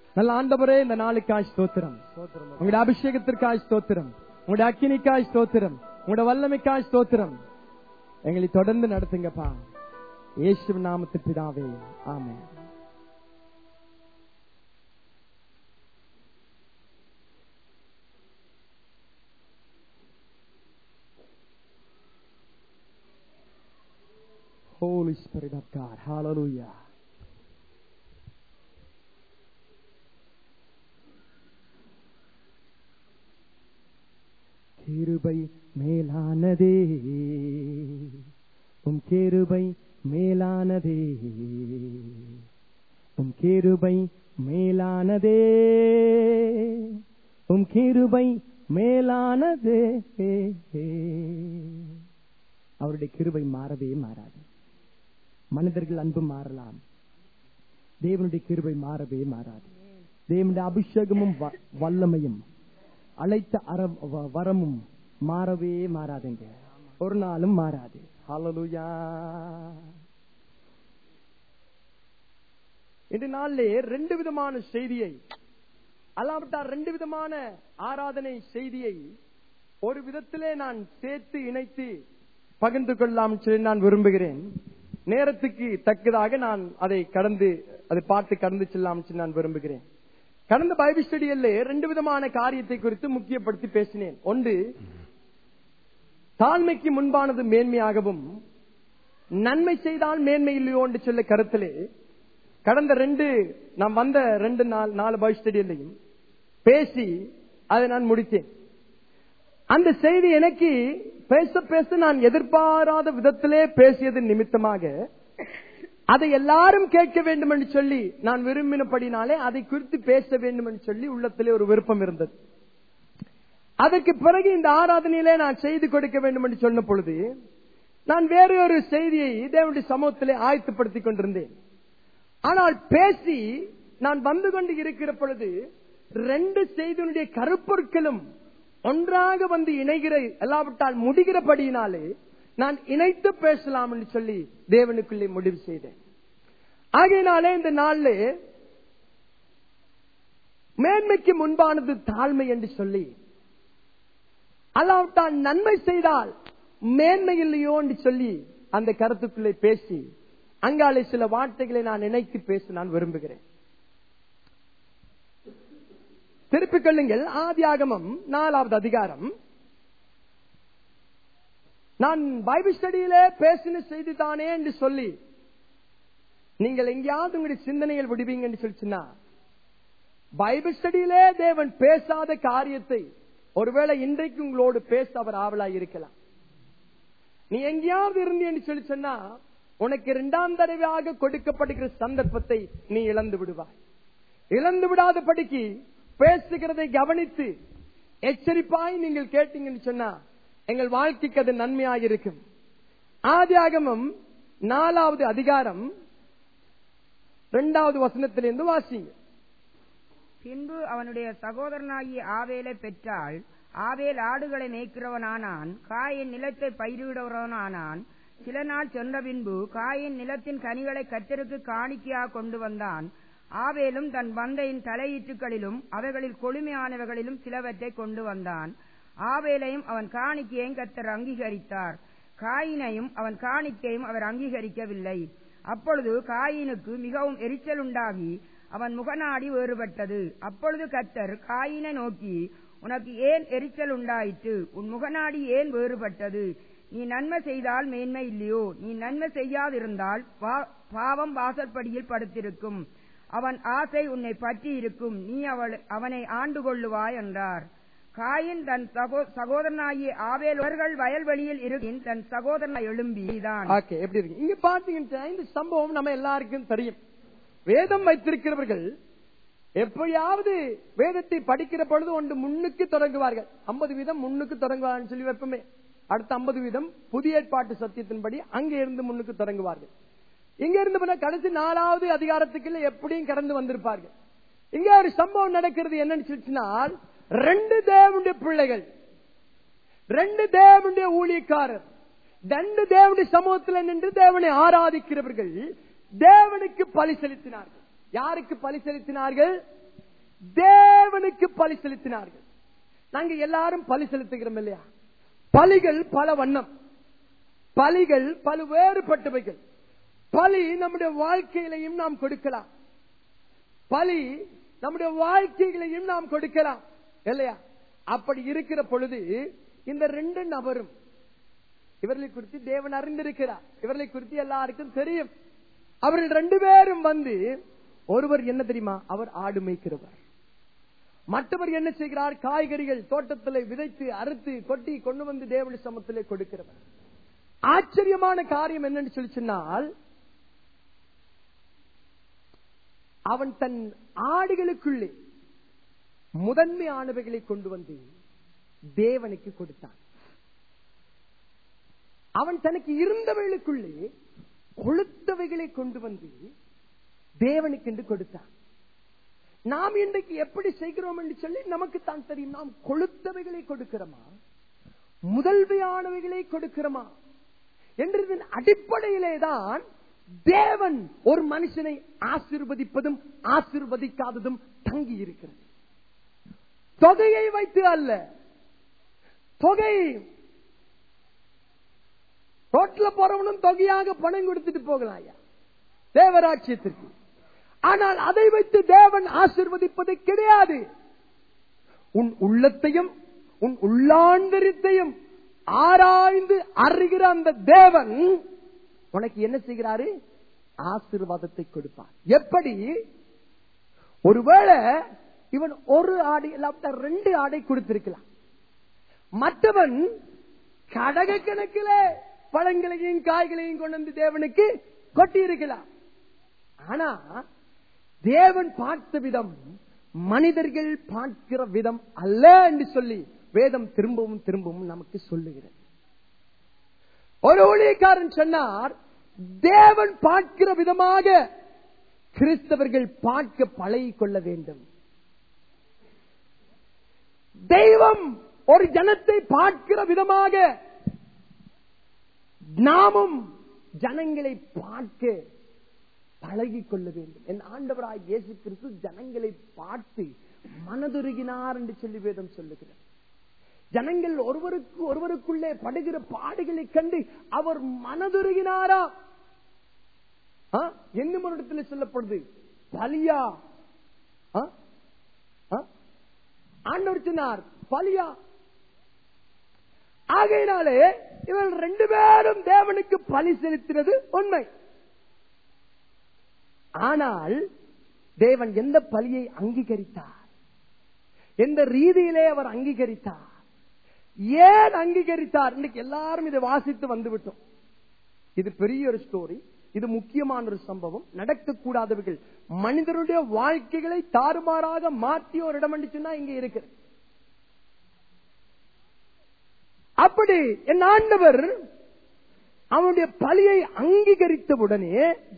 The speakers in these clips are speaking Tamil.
நல்ல ஆண்டவரே இந்த நாளுக்காய் ஸ்தோத்திரம் உங்களுடைய அபிஷேகத்திற்காய் ஸ்தோத்திரம் உங்களுடைய அக்கினிக்காய் ஸ்தோத்திரம் உங்களுடைய வல்லமைக்காய் ஸ்தோத்திரம் எங்களை தொடர்ந்து நடத்துங்கப்பா இயேசு நாமத்து பிதாவே ஆமென் Holy Spirit of God. Hallelujah. கிருபை மேலானதே உம் கிருபை மேலானதே உம் கிருபை மேலானதே உம் கிருபை மேலானதே அவருடைய கிருபை மாறவே மாறாது மனிதர்கள் அன்பு மாறலாம் தேவனுடைய கிருபை மாறவே மாறாது தேவனுடைய அபிஷேகமும் வ- வல்லமையும் அழைத்த அற வ- வரமும் மாறவே மாறாதுங்க ஒரு நாளும் மாறாது ஹalleluya இந்த நாளிலே ரெண்டு விதமான செய்தியை அல்லாவிட்டால் ரெண்டு விதமான ஆராதனை செய்தியை ஒரு விதத்திலே நான் சேர்த்து இணைத்து பகிர்ந்து கொள்ளலாம் சொல்லி நான் விரும்புகிறேன் நேரத்துக்கு தக்கதாக நான் அதை கடந்து அதை பார்த்து கடந்து செல்லாம் சொல்லி நான் விரும்புகிறேன் கடந்த பைபிள் ஸ்டடியில ரெண்டு விதமான காரியத்தை குறித்து முக்கியப்படுத்தி பேசினேன் ஒன்று தாழ்மைக்கு முன்பானது மேன்மையாகவும் நன்மை செய்தால் மேன்மை இல்லையோ என்று சொல்ல கருத்திலே கடந்த ரெண்டு நான் வந்த ரெண்டு நாள் நாலு பைபிள் ஸ்டடியிலையும் பேசி அதை நான் முடித்தேன் அந்த செய்தி எனக்கு பேச பேச நான் எதிர்பாராத விதத்திலே பேசியது நிமித்தமாக அதை எல்லாரும் கேட்க வேண்டும் என்று சொல்லி நான் விரும்பினபடினாலே அதை குறித்து பேச வேண்டும் என்று சொல்லி உள்ளத்திலே ஒரு விருப்பம் இருந்தது அதற்கு பிறகு இந்த ஆராதனையிலே நான் செய்து கொடுக்க வேண்டும் என்று சொன்ன பொழுது நான் வேறு ஒரு செய்தியை தேவனுடைய சமூகத்திலே ஆயத்தப்படுத்திக் கொண்டிருந்தேன் ஆனால் பேசி நான் வந்து கொண்டு இருக்கிற பொழுது ரெண்டு செய்தியினுடைய கருப்பொருட்களும் ஒன்றாக வந்து இணைகிற எல்லாவிட்டால் முடிகிறபடியினாலே நான் இணைத்து பேசலாம் என்று சொல்லி தேவனுக்குள்ளே முடிவு செய்தேன் ஆகையினாலே இந்த நாளிலே மேன்மைக்கு முன்பானது தாழ்மை என்று சொல்லி அல்லாவிட்டால் நன்மை செய்தால் மேன்மை இல்லையோ என்று சொல்லி அந்த கருத்துக்குள்ளே பேசி அங்காலே சில வார்த்தைகளை நான் இணைத்து பேச நான் விரும்புகிறேன் திருப்பிக் கொள்ளுங்கள் ஆதியாகமம் நாலாவது அதிகாரம் நான் பைபிள் ஸ்டடியிலே பேசின செய்தி தானே என்று சொல்லி நீங்கள் எங்கேயாவது உங்களுடைய சிந்தனையில் விடுவீங்க என்று சொல்லிச்சுன்னா பைபிள் ஸ்டடியிலே தேவன் பேசாத காரியத்தை ஒருவேளை இன்றைக்கு உங்களோடு பேச அவர் ஆவலாய் இருக்கலாம் நீ எங்கேயாவது இருந்து என்று சொல்லி சொன்னா உனக்கு இரண்டாம் தடவையாக கொடுக்கப்படுகிற சந்தர்ப்பத்தை நீ இழந்து விடுவாய் இழந்து விடாதபடிக்கு பேசுகிறதை கவனித்து எச்சரிப்பாய் நீங்கள் கேட்டீங்கன்னு சொன்னா எங்கள் வாழ்க்கைக்கு அது நன்மையாக இருக்கும் ஆதியாகமம் நாலாவது அதிகாரம் இரண்டாவது வசனத்திலிருந்து வாசிங்க பின்பு அவனுடைய சகோதரனாகிய ஆவேலை பெற்றாள் ஆவேல் ஆடுகளை மேய்க்கிறவனானான் காயின் நிலத்தை பயிரிடுகிறவனானான் சில நாள் சென்ற பின்பு காயின் நிலத்தின் கனிகளை கத்தருக்கு காணிக்கையாக கொண்டு வந்தான் ஆவேலும் தன் பந்தையின் தலையீற்றுகளிலும் அவைகளில் கொழுமையானவைகளிலும் சிலவற்றை கொண்டு வந்தான் ஆவேலையும் அவன் காணிக்கையையும் கத்தர் அங்கீகரித்தார் காயினையும் அவன் காணிக்கையும் அவர் அங்கீகரிக்கவில்லை அப்பொழுது காயினுக்கு மிகவும் எரிச்சல் உண்டாகி அவன் முகநாடி வேறுபட்டது அப்பொழுது கத்தர் காயினை நோக்கி உனக்கு ஏன் எரிச்சல் உண்டாயிற்று உன் முகநாடி ஏன் வேறுபட்டது நீ நன்மை செய்தால் மேன்மை இல்லையோ நீ நன்மை செய்யாதிருந்தால் பா- பாவம் வாசற்படியில் படுத்திருக்கும் அவன் ஆசை உன்னை பற்றி இருக்கும் நீ அவள் அவனை ஆண்டு கொள்ளுவாய் என்றார் காயின் தன் சகோ சகோதரனாகிய ஆவேலவர்கள் வயல்வெளியில் இருக்கின் தன் சகோதரனை எழும்பி தான் ஓகே எப்படி இருக்கு இங்க பாத்தீங்கன்னா இந்த சம்பவம் நம்ம எல்லாருக்கும் தெரியும் வேதம் வைத்திருக்கிறவர்கள் எப்படியாவது வேதத்தை படிக்கிற பொழுது ஒன்று முன்னுக்கு தொடங்குவார்கள் ஐம்பது வீதம் முன்னுக்கு தொடங்குவார்கள் சொல்லி வைப்போமே அடுத்த ஐம்பது வீதம் புதிய ஏற்பாட்டு சத்தியத்தின்படி அங்க இருந்து முன்னுக்கு தொடங்குவார்கள் இங்க இருந்து பின்ன கடைசி நாலாவது அதிகாரத்துக்குள்ள எப்படியும் கடந்து வந்திருப்பார்கள் இங்க ஒரு சம்பவம் நடக்கிறது என்னன்னு சொல்லிச்சுனால் ரெண்டு தேவனுடைய பிள்ளைகள் ரெண்டு தேவனுடைய ஊழியக்காரர் ரெண்டு தேவனுடைய சமூகத்தில் நின்று தேவனை ஆராதிக்கிறவர்கள் தேவனுக்கு பலி செலுத்தினார்கள் யாருக்கு பலி செலுத்தினார்கள் தேவனுக்கு பலி செலுத்தினார்கள் நாங்க எல்லாரும் பலி செலுத்துகிறோம் இல்லையா பலிகள் பல வண்ணம் பலிகள் பல வேறுபட்டவைகள் பலி நம்முடைய வாழ்க்கையிலையும் நாம் கொடுக்கலாம் பலி நம்முடைய வாழ்க்கைகளையும் நாம் கொடுக்கலாம் இல்லையா அப்படி இருக்கிற பொழுது இந்த ரெண்டு நபரும் இவர்களை குறித்து தேவன் அறிந்திருக்கிறார் இவர்களை குறித்து எல்லாருக்கும் தெரியும் அவர்கள் ரெண்டு பேரும் வந்து ஒருவர் என்ன தெரியுமா அவர் ஆடு மேய்க்கிறவர் மற்றவர் என்ன செய்கிறார் காய்கறிகள் தோட்டத்தில் விதைத்து அறுத்து கொட்டி கொண்டு வந்து தேவனி சமத்திலே கொடுக்கிறவர் ஆச்சரியமான காரியம் என்னன்னு சொல்லி சொன்னால் அவன் தன் ஆடுகளுக்குள்ளே முதன்மையானவைகளை கொண்டு வந்து தேவனுக்கு கொடுத்தான் அவன் தனக்கு இருந்தவைகளுக்குள்ளே கொளுத்தவைகளை கொண்டு வந்து தேவனுக்கு என்று கொடுத்தான் நாம் இன்றைக்கு எப்படி செய்கிறோம் என்று சொல்லி நமக்கு தான் தெரியும் நாம் கொளுத்தவைகளை கொடுக்கிறோமா முதல்வையானவைகளை கொடுக்கிறோமா என்றதன் அடிப்படையிலே தான் தேவன் ஒரு மனுஷனை ஆசிர்வதிப்பதும் ஆசிர்வதிக்காததும் தங்கி இருக்கிறது தொகையை வைத்து அல்ல தொகை ரோட்ல போறவனும் தொகையாக பணம் கொடுத்துட்டு போகலாம் ஐயா தேவராட்சியத்திற்கு ஆனால் அதை வைத்து தேவன் ஆசிர்வதிப்பது கிடையாது உன் உள்ளத்தையும் உன் உள்ளாந்தரத்தையும் ஆராய்ந்து அறிகிற அந்த தேவன் உனக்கு என்ன செய்கிறாரு ஆசீர்வாதத்தை கொடுப்பார் எப்படி ஒருவேளை இவன் ஒரு ஆடை இல்லாவிட்ட ரெண்டு ஆடை கொடுத்திருக்கலாம் மற்றவன் கடக கணக்கில் பழங்களையும் காய்களையும் கொண்டு வந்து தேவனுக்கு கொட்டி இருக்கலாம் ஆனா தேவன் பார்த்த விதம் மனிதர்கள் பார்க்கிற விதம் அல்ல என்று சொல்லி வேதம் திரும்பவும் திரும்பவும் நமக்கு சொல்லுகிறது ஒரு ஊழியக்காரன் சொன்னார் தேவன் பார்க்கிற விதமாக கிறிஸ்தவர்கள் பார்க்க பழகிக் கொள்ள வேண்டும் தெய்வம் ஒரு ஜனத்தை பார்க்கிற விதமாக நாமும் ஜனங்களை பார்க்க பழகிக் கொள்ள வேண்டும் என் ஆண்டவராய் இயேசு கிறிஸ்து ஜனங்களை பார்த்து மனதுருகினார் என்று சொல்லி வேதம் சொல்லுகிறார் ஜனங்கள் ஒருவருக்கு ஒருவருக்குள்ளே படுகிற பாடுகளை கண்டு அவர் மனதுருகினாரா ஆ? என்னும் ஒரு இடத்துல சொல்லப்படுது பலியா ஆ? ஆ? ஆண்டவர் சொன்னார் பலியா ஆகையினாலே இவர்கள் ரெண்டு பேரும் தேவனுக்கு பலி செலுத்தினது உண்மை ஆனால் தேவன் எந்த பலியை அங்கீகரித்தார் எந்த ரீதியிலே அவர் அங்கீகரித்தார் ஏன் அங்கீகரித்தார் இன்னைக்கு எல்லாரும் இதை வாசித்து வந்து விட்டோம் இது பெரிய ஒரு ஸ்டோரி இது முக்கியமான ஒரு சம்பவம் நடக்கக்கூடாதவர்கள் மனிதனுடைய வாழ்க்கைகளை தாறுமாறாக மாற்றிய ஒரு இடம் என்று சொன்னா இங்க இருக்கு அப்படி என் ஆண்டவர் அவனுடைய பலியை அங்கீகரித்தவுடனே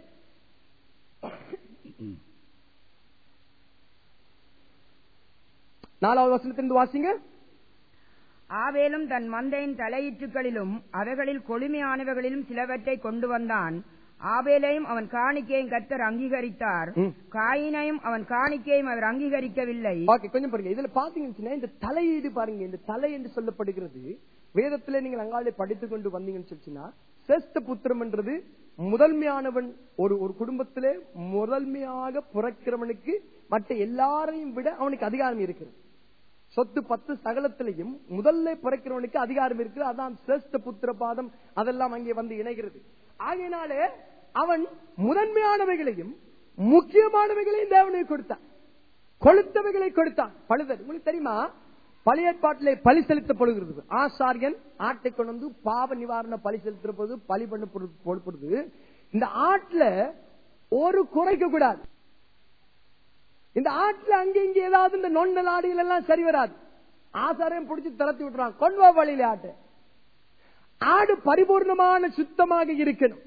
நாலாவது வசனத்திலிருந்து வாசிங்க ஆவேலும் தன் மந்தையின் தலையீற்றுகளிலும் அவைகளில் கொழுமையானவைகளிலும் சிலவற்றை கொண்டு வந்தான் ஆவேலையும் அவன் காணிக்கையும் கர்த்தர் அங்கீகரித்தார் ம். காயினையும் அவன் காணிக்கையும் அவர் அங்கீகரிக்கவில்லை ஓகே கொஞ்சம் பாருங்க இதுல பாத்தீங்கன்னா இந்த தலையீடு பாருங்க இந்த தலை என்று சொல்லப்படுகிறது வேதத்துல நீங்கள் அங்காலே படித்துக் கொண்டு வந்தீங்கன்னு சொல்லிச்சுன்னா சேஷ்ட புத்திரம் என்றது முதன்மையானவன் ஒரு ஒரு குடும்பத்திலே முதன்மையாக பிறக்கிறவனுக்கு மற்ற எல்லாரையும் விட அவனுக்கு அதிகாரம் இருக்கிறது சொத்து பத்து சகலத்திலையும் முதல்ல பிறக்கிறவனுக்கு அதிகாரம் இருக்கு அதான் சிரேஷ்ட புத்திர பாதம் அதெல்லாம் அங்கே வந்து இணைகிறது ஆகையினாலே அவன் முதன்மையானவைகளையும் முக்கியமானவைகளையும் தேவனுக்கு கொடுத்தான் கொளுத்தவைகளை கொடுத்தான் பழுதல் உங்களுக்கு தெரியுமா பழைய ஏற்பாட்டிலே பலி செலுத்தப்படுகிறது ஆசாரியன் ஆட்டை கொண்டு வந்து பாவ நிவாரண பலி செலுத்துற போது பலி பண்ண போடப்படுது இந்த ஆட்டுல ஒரு குறைக்க கூடாது இந்த ஆட்டுல அங்க இங்க ஏதாவது இந்த நொண்டல் ஆடிகள் எல்லாம் சரி வராது ஆசாரியம் பிடிச்சு திரத்தி விட்டுறான் கொண்டு வா வழியில ஆட்டு ஆடு பரிபூர்ணமான சுத்தமாக இருக்கணும்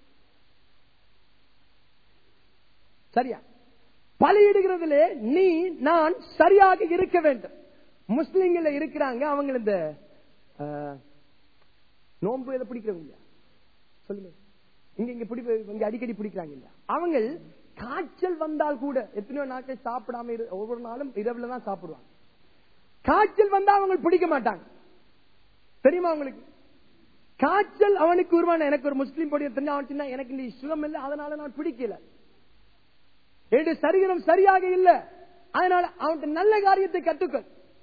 சரியா பலியிடுகிறதுல நீ நான் சரியாக இருக்க வேண்டும் முஸ்லிம்கள் இருக்கிறாங்க அவங்க இந்த அஹ், நோன்பு எதை பிடிக்கிறவங்க இல்லையா? சொல்லுங்க இங்க இங்க பிடி இங்க அடிக்கடி பிடிக்கிறாங்க இல்ல அவங்க காய்ச்சல் வந்தால் கூட எத்தனையோ நாட்கள் சாப்பிடாம இரு- ஒவ்வொரு நாளும் இரவுல தான் சாப்பிடுவாங்க காய்ச்சல் வந்தா அவங்க பிடிக்க மாட்டாங்க தெரியுமா உங்களுக்கு காய்ச்சல் அவனுக்கு உருவான எனக்கு ஒரு முஸ்லீம் பொடியை தெரிஞ்சு அவன் சொன்னா, எனக்கு நீ சுகம் இல்லை அதனால நான் பிடிக்கல என்னுடைய சரீரம் சரியாக இல்ல அதனால அவன்கிட்ட நல்ல காரியத்தை கற்றுக்கொள்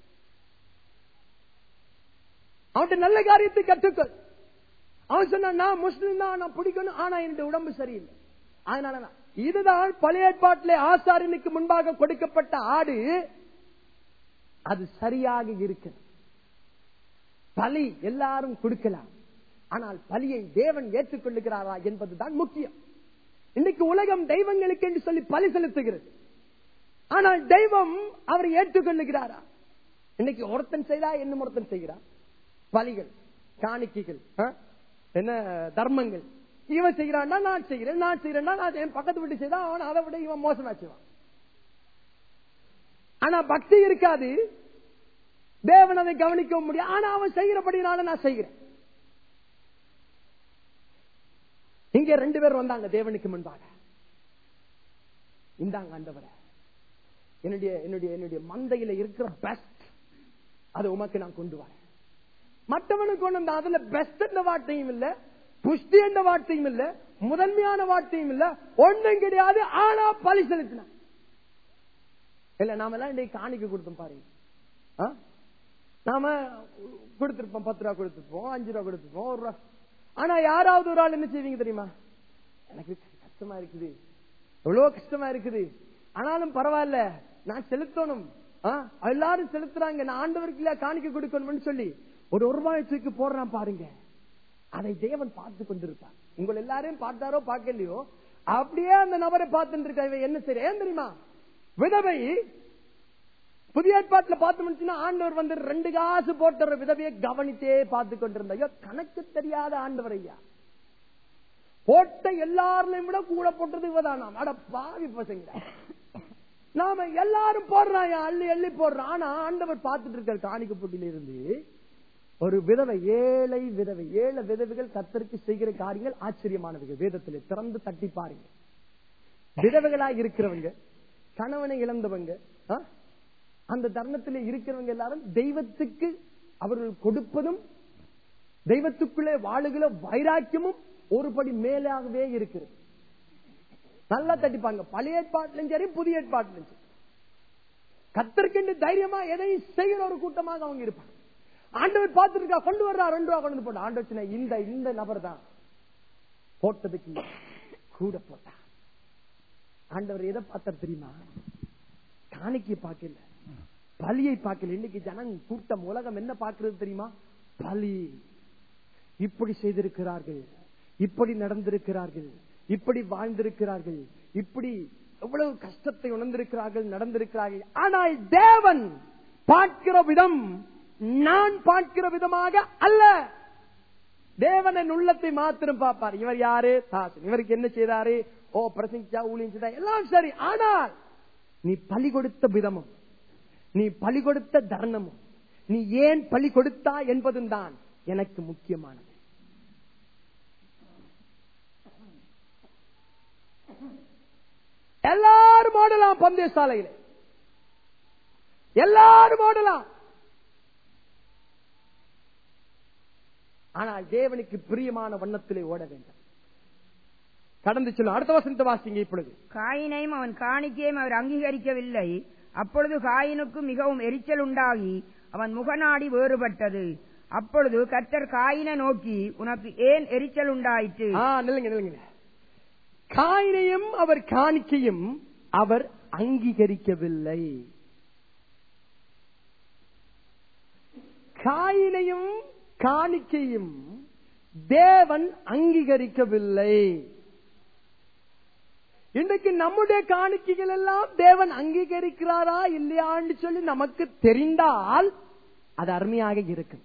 அவன்கிட்ட நல்ல காரியத்தை கற்றுக்கொள் அவன் சொன்னான் நான் முஸ்லீம் தான் நான் பிடிக்கணும் ஆனா என்னுடைய உடம்பு சரியில்லை அதனால நான் இதுதான் பழைய ஏற்பாட்டிலே ஆசாரியனுக்கு முன்பாக கொடுக்கப்பட்ட ஆடு அது சரியாக இருக்கிறது பலி எல்லாரும் கொடுக்கலாம் ஆனால் பலியை தேவன் ஏற்றுக்கொள்ளுகிறாரா என்பதுதான் முக்கியம் இன்னைக்கு உலகம் தெய்வங்களுக்கு என்று சொல்லி பலி செலுத்துகிறது ஆனால் தெய்வம் அவரை ஏற்றுக்கொள்ளுகிறாரா இன்னைக்கு ஒருத்தன் செய்தா என்ன ஒருத்தன் செய்கிறான் பலிகள் காணிக்கைகள் ஆ? என்ன தர்மங்கள் இவன் செய்யறான்னா நான் செய்கிறேன் நான் செய்யறேன்னா நான் என் பக்கத்து வீட்டு செய்தா அவன் அதை விட இவன் மோசமா செய்வான் ஆனா பக்தி இருக்காது தேவன் அதை கவனிக்கவும் முடியும் ஆனா அவன் செய்கிறபடினால நான் செய்கிறேன் இங்க ரெண்டு பேர் வந்தாங்க தேவனுக்கு முன்பாக இந்தாங்க ஆண்டவரே என்னுடைய என்னுடைய என்னுடைய மந்தையில இருக்கிற பெஸ்ட் அதை உமக்கு நான் கொண்டு வரேன் மற்றவனுக்கு கொண்டு வந்த அதுல பெஸ்ட் என்ற வார்த்தையும் இல்ல புஷ்டி என்ற வார்த்தையும் இல்ல முதன்மையான வார்த்தையும் இல்ல ஒண்ணும் கிடையாது ஆனா பலி செலுத்தினான் இல்ல நாம எல்லாம் இன்னைக்கு காணிக்க கொடுத்தோம் பாருங்க ஆ? நாம கொடுத்திருப்போம் பத்து ரூபா கொடுத்திருப்போம் அஞ்சு ரூபா கொடுத்திருப்போம் ஒரு ரூபா ஆனா யாராவது ஒரு ஆள் என்ன செய்வீங்க தெரியுமா எனக்கு கஷ்டமா இருக்குது எவ்வளவு கஷ்டமா இருக்குது ஆனாலும் பரவாயில்ல நான் செலுத்தணும் ஆ? எல்லாரும் செலுத்துறாங்க நான் ஆண்டவருக்கு இல்ல காணிக்க கொடுக்கணும்னு சொல்லி ஒரு ஒரு ரூபாய் தூக்கி போடுறான் பாருங்க அதை தேவன் பார்த்து கொண்டிருப்பார் உங்கள் எல்லாரையும் பார்த்தாரோ பார்க்கலையோ அப்படியே அந்த நபரை பார்த்துட்டு இருக்கா இவன் என்ன செய்ய ஏன் தெரியுமா விதவை புதிய ஏற்பாட்டுல பார்த்தோம்னா ஆண்டவர் வந்து ரெண்டு காசு போட்ட ஒரு விதவையை கவனித்தே பார்த்து கொண்டிருந்த ஐயோ கணக்கு தெரியாத ஆண்டவர் ஐயா போட்ட எல்லாரையும் விட கூட போட்டது இவதானாம் அட பாவி பசங்க நாம எல்லாரும் போடுறான் அள்ளி அள்ளி போடுறான் ஆனா ஆண்டவர் பார்த்துட்டு இருக்கார் காணிக்க போட்டியில இருந்து ஒரு விதவை ஏழை விதவை ஏழை விதவைகள் கத்தருக்கு செய்கிற காரியங்கள் ஆச்சரியமானவைகள் வேதத்திலே திறந்து தட்டி பாருங்க விதவைகளா இருக்கிறவங்க கணவனை இழந்தவங்க ஆ? அந்த தருணத்திலே இருக்கிறவங்க எல்லாரும் தெய்வத்துக்கு அவர்கள் கொடுப்பதும் தெய்வத்துக்குள்ளே வாழுகிற வைராக்கியமும் ஒருபடி மேலாகவே இருக்கிறது நல்லா தட்டிப்பாங்க பழைய ஏற்பாட்டிலும் சரி புதிய ஏற்பாட்டிலும் சரி கத்தற்கென்று தைரியமா எதையும் செய்கிற ஒரு கூட்டமாக அவங்க இருப்பாங்க ஆண்டவர் பார்த்திருக்கா கொண்டு வர்றா ரெண்டு ரூபா கொண்டு வந்து போட்டா ஆண்டவர் சொன்னா, இந்த இந்த நபர் தான் போட்டதுக்கு இல்ல, கூட போட்டா ஆண்டவர் எதை பார்த்தார் தெரியுமா காணிக்கை பார்க்கல பலியை பார்க்கல இன்னைக்கு ஜனங் கூட்டம் உலகம் என்ன பார்க்கிறது தெரியுமா பலி இப்படி செய்திருக்கிறார்கள் இப்படி நடந்திருக்கிறார்கள் இப்படி வாழ்ந்திருக்கிறார்கள் இப்படி எவ்வளவு கஷ்டத்தை உணர்ந்திருக்கிறார்கள் நடந்திருக்கிறார்கள் ஆனால் தேவன் பார்க்கிற விதம் நான் பார்க்கிற விதமாக அல்ல தேவன் என் உள்ளத்தை மாத்திரம் பார்ப்பார் இவர் யாரு தாசன் இவருக்கு என்ன செய்தாரு ஓ பிரசங்கிச்சா ஊழியம் செய்தா எல்லாம் சரி ஆனால் நீ பலி கொடுத்த விதமும் நீ பலி கொடுத்த தர்ணமும் நீ ஏன் பலி கொடுத்தா என்பதும் தான் எனக்கு முக்கியமானது எல்லாரும் ஓடலாம் பந்தய சாலையில எல்லாரும் ஓடலாம் ஆனால் தேவனுக்கு பிரியமான வண்ணத்திலே ஓட வேண்டும் கடந்து சொல்லும் அடுத்த வசனத்தை வாசிங்க இப்பொழுது காயினையும் அவன் காணிக்கையும் அவர் அங்கீகரிக்கவில்லை அப்பொழுது காயினுக்கு மிகவும் எரிச்சல் உண்டாகி அவன் முகநாடி வேறுபட்டது அப்பொழுது கர்த்தர் காயினை நோக்கி உனக்கு ஏன் எரிச்சல் உண்டாயிற்று ஆ, நில்லுங்க நில்லுங்க காயினையும் அவர் காணிக்கையும் அவர் அங்கீகரிக்கவில்லை காயினையும் காணிக்கையும் தேவன் அங்கீகரிக்கவில்லை இன்றைக்கு நம்முடைய காணிக்கைகள் எல்லாம் தேவன் அங்கீகரிக்கிறாரா இல்லையான்னு சொல்லி நமக்கு தெரிந்தால் அது அருமையாக இருக்கும்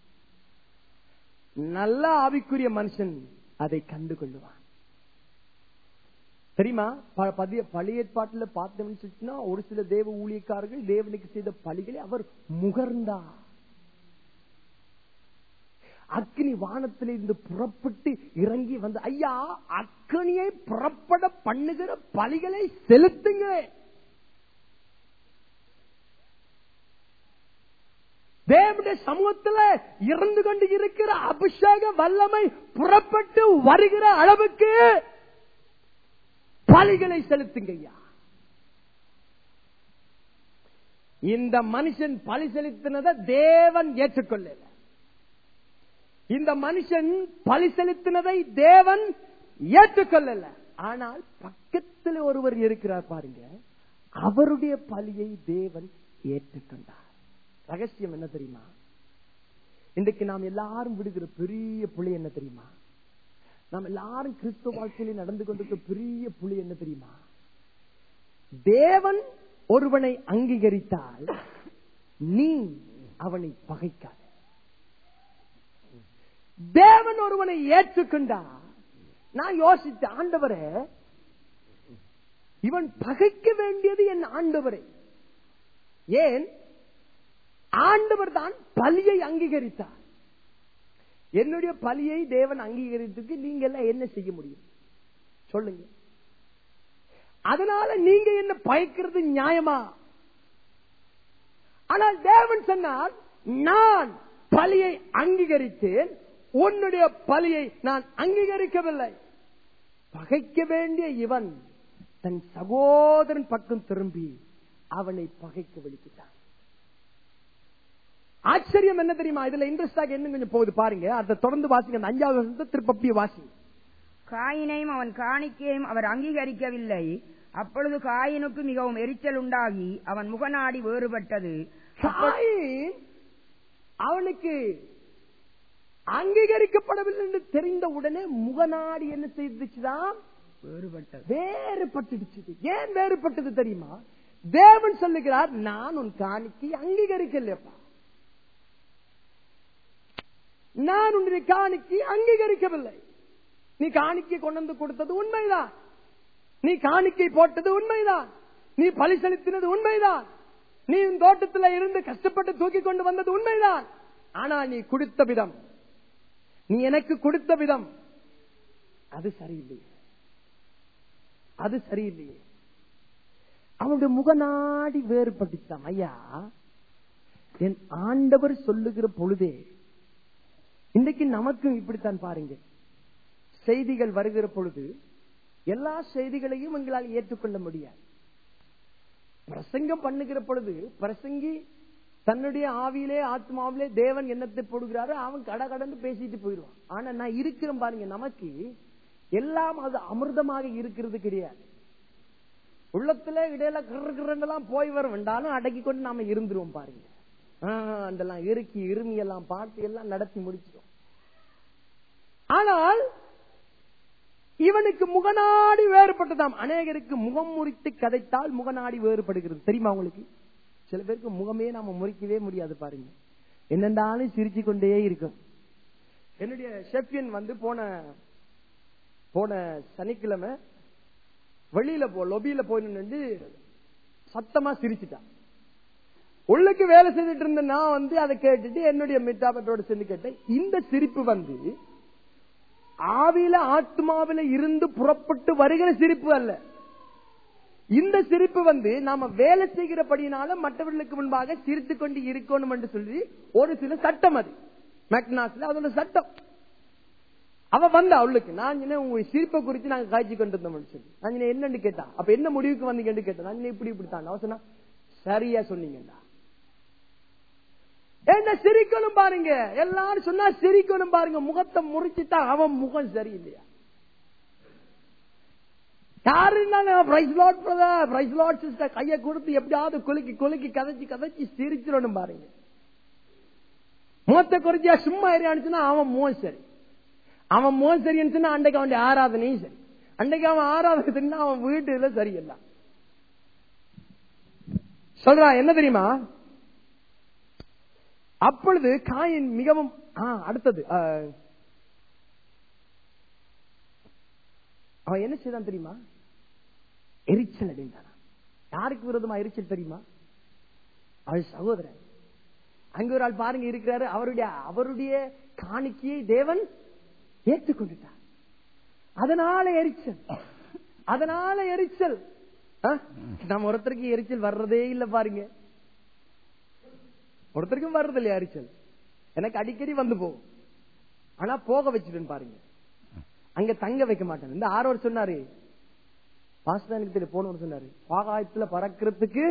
நல்ல ஆவிக்குரிய மனுஷன் அதை கண்டு கொள்ளுவான் தெரியுமா ப- பதிய பழைய ஏற்பாட்டுல பார்த்தோம்னு சொல்லிச்சுன்னா ஒரு சில தேவ ஊழியக்காரர்கள் தேவனுக்கு செய்த பலிகளை அவர் முகர்ந்தார் அக்னி வானத்திலிருந்து புறப்பட்டு இறங்கி வந்து ஐயா அக்னியை புறப்பட பண்ணுகிற பலிகளை செலுத்துங்க தேவனுடைய சமூகத்துல இருந்து கொண்டு இருக்கிற அபிஷேக வல்லமை புறப்பட்டு வருகிற அளவுக்கு பலிகளை செலுத்துங்க ஐயா இந்த மனுஷன் பலி செலுத்தினதை தேவன் ஏற்றுக்கொள்ளல இந்த மனுஷன் பலி செலுத்தினதை தேவன் ஏற்றுக்கொள்ளல ஆனால் பக்கத்தில் ஒருவர் இருக்கிறார் பாருங்க அவருடைய பலியை தேவன் ஏற்றுக்கொண்டார் ரகசியம் என்ன தெரியுமா இன்றைக்கு நாம் எல்லாரும் விடுகிற பெரிய புலி என்ன தெரியுமா நாம் எல்லாரும் கிறிஸ்துவ வாழ்க்கையில நடந்து கொண்டிருக்கிற பெரிய புலி என்ன தெரியுமா தேவன் ஒருவனை அங்கீகரித்தால் நீ அவனை பகைக்காத தேவன் ஒருவனை ஏற்றுக்கொண்டா நான் யோசித்த ஆண்டவரே இவன் பகைக்க வேண்டியது என் ஆண்டவரே ஏன் ஆண்டவர் தான் பலியை அங்கீகரித்தார் என்னுடைய பலியை தேவன் அங்கீகரித்துக்கு நீங்க எல்லாம் என்ன செய்ய முடியும் சொல்லுங்க அதனால நீங்க என்ன பயக்கிறது நியாயமா ஆனால் தேவன் சொன்னார் நான் பலியை அங்கீகரித்தேன் உன்னுடைய பலியை நான் அங்கீகரிக்கவில்லை பகைக்க வேண்டிய இவன் தன் சகோதரன் பக்கம் திரும்பி அவனை பகைக்க விழிக்கிறான் ஆச்சரியம் என்ன தெரியுமா இதுல இன்ட்ரெஸ்டாக என்ன கொஞ்சம் போகுது பாருங்க அதை தொடர்ந்து வாசிங்க அந்த அஞ்சாவது வருஷத்தை திருப்பி அப்படியே வாசிங்க காயினையும் அவன் காணிக்கையும் அவர் அங்கீகரிக்கவில்லை அப்பொழுது காயினுக்கு மிகவும் எரிச்சல் உண்டாகி அவன் முகநாடி வேறுபட்டது காயின் அவனுக்கு அங்கீகரிக்கப்படவில்லை என்று தெரிந்த உடனே முகநாடி என்ன செய்துச்சுதான் வேறுபட்டது வேறுபட்டுடுச்சு ஏன் வேறுபட்டது தெரியுமா தேவன் சொல்லுகிறார் நான் உன் காணிக்கை அங்கீகரிக்கலையப்பா நான் உன்னுடைய காணிக்கை அங்கீகரிக்கவில்லை நீ காணிக்கை கொண்டு வந்து கொடுத்தது உண்மைதான் நீ காணிக்கை போட்டது உண்மைதான் நீ பலி செலுத்தினது உண்மைதான் நீ உன் தோட்டத்துல இருந்து கஷ்டப்பட்டு தூக்கி கொண்டு வந்தது உண்மைதான் ஆனா நீ கொடுத்த விதம் நீ எனக்கு கொடுத்த விதம் அது சரியில்லையே அது சரியில்லையே அவனுடைய முகநாடி வேறுபட்டுச்சாம் ஐயா என் ஆண்டவர் சொல்லுகிற பொழுதே இன்றைக்கு நமக்கும் இப்படித்தான் பாருங்க செய்திகள் வருகிற பொழுது எல்லா செய்திகளையும் எங்களால் ஏற்றுக்கொள்ள முடியாது பிரசங்கம் பண்ணுகிற பொழுது பிரசங்கி தன்னுடைய ஆவியிலே ஆத்மாவிலே தேவன் எண்ணத்தை போடுகிறாரோ அவன் கட கடந்து பேசிட்டு போயிடுவான் ஆனா நான் இருக்கிறேன் பாருங்க நமக்கு எல்லாம் அது அமிர்தமாக இருக்கிறது கிடையாது உள்ளத்துல இடையில கிரண்டெல்லாம் போய் வர வேண்டாலும் அடக்கி கொண்டு நாம இருந்துருவோம் பாருங்க ஆஹ், அதெல்லாம் இறுக்கி இருமி எல்லாம் பாட்டு எல்லாம் நடத்தி முடிச்சிடும் ஆனால் இவனுக்கு முகநாடி வேறுபட்டதாம் அநேகருக்கு முகம் முறித்து கதைத்தால் முகநாடி வேறுபடுகிறது தெரியுமா உங்களுக்கு சில பேருக்கு முகமே நாம முறிக்கவே முடியாது பாருங்க என்னென்றாலும் சிரிச்சு கொண்டே இருக்கும் என்னுடைய ஷெஃபியன் வந்து போன போன சனிக்கிழமை வெளியில போ லொபியில போய் நின்று சத்தமா சிரிச்சுட்டான் உள்ளுக்கு வேலை செஞ்சுட்டு இருந்த நான் வந்து அதை கேட்டுட்டு என்னுடைய மிட்டாபத்தோட சேர்ந்து கேட்டேன் இந்த சிரிப்பு வந்து ஆவில ஆத்மாவில இருந்து புறப்பட்டு வருகிற சிரிப்பு அல்ல இந்த சிரிப்பு வந்து நாம வேலை செய்கிறபடினால மற்றவர்களுக்கு முன்பாக சிரித்துக் கொண்டு இருக்கணும் என்று சொல்லி ஒரு சில சட்டம் அது மெக்னாஸ்ல அதோட சட்டம் அவ வந்தா அவளுக்கு நான் சொன்னேன் உங்க சிரிப்பை குறித்து நாங்க காய்ச்சி கொண்டு இருந்தோம் சொல்லி நான் சொன்னேன், என்னன்னு கேட்டா அப்ப என்ன முடிவுக்கு வந்தீங்கன்னு கேட்டேன் நான் சொன்னேன், இப்படி இப்படி தான் அவ சொன்னா சரியா சொன்னீங்கடா என்ன சிரிக்கணும் பாருங்க எல்லாரும் சொன்னா சிரிக்கணும் பாருங்க முகத்தை முறிச்சுட்டா அவன் முகம் சரியில்லையா யாருன்னாலும் praise Lord brother praise Lord sister கையை கொடுத்து எப்படியாவது குலுக்கி குலுக்கி கதைச்சு கதைச்சு சிரிச்சிடணும் பாருங்க முகத்தை குறிச்சியா சும்மா இருந்துச்சுன்னா அவன் முகம் சரி அவன் முகம் சரின்னு சொன்னா அன்றைக்கு அவனுடைய ஆராதனையும் சரி அன்றைக்கு அவன் ஆராதனை தெரிஞ்சா அவன் வீட்டுல சரியில்லை சொல்றான் என்ன தெரியுமா அப்பொழுது காயின் மிகவும் ஆ, அடுத்தது ஆ, அவன் என்ன செய்தான் தெரியுமா எரிச்சல் அடைந்தான் யாருக்கு விரோதமா எரிச்சல் தெரியுமா அவள் சகோதரன் அங்க ஒரு ஆள் பாருங்க இருக்கிறாரு அவருடைய அவருடைய காணிக்கையை தேவன் ஏற்றுக்கொண்டுட்டார் அதனால எரிச்சல் அதனால எரிச்சல் ஆ? நம்ம ஒருத்தருக்கு எரிச்சல் வர்றதே இல்ல பாருங்க ஒருத்தருக்கும் வர்றது இல்லையா எரிச்சல் எனக்கு அடிக்கடி வந்து போகும் ஆனா போக வச்சுட்டேன் பாருங்க அங்க தங்க வைக்க மாட்டேன் இந்த ஆரோர் சொன்னாரு பாஸ்தானுக்கு தெரிய போனவர் சொன்னாரு பாகாயத்துல பறக்கிறதுக்கு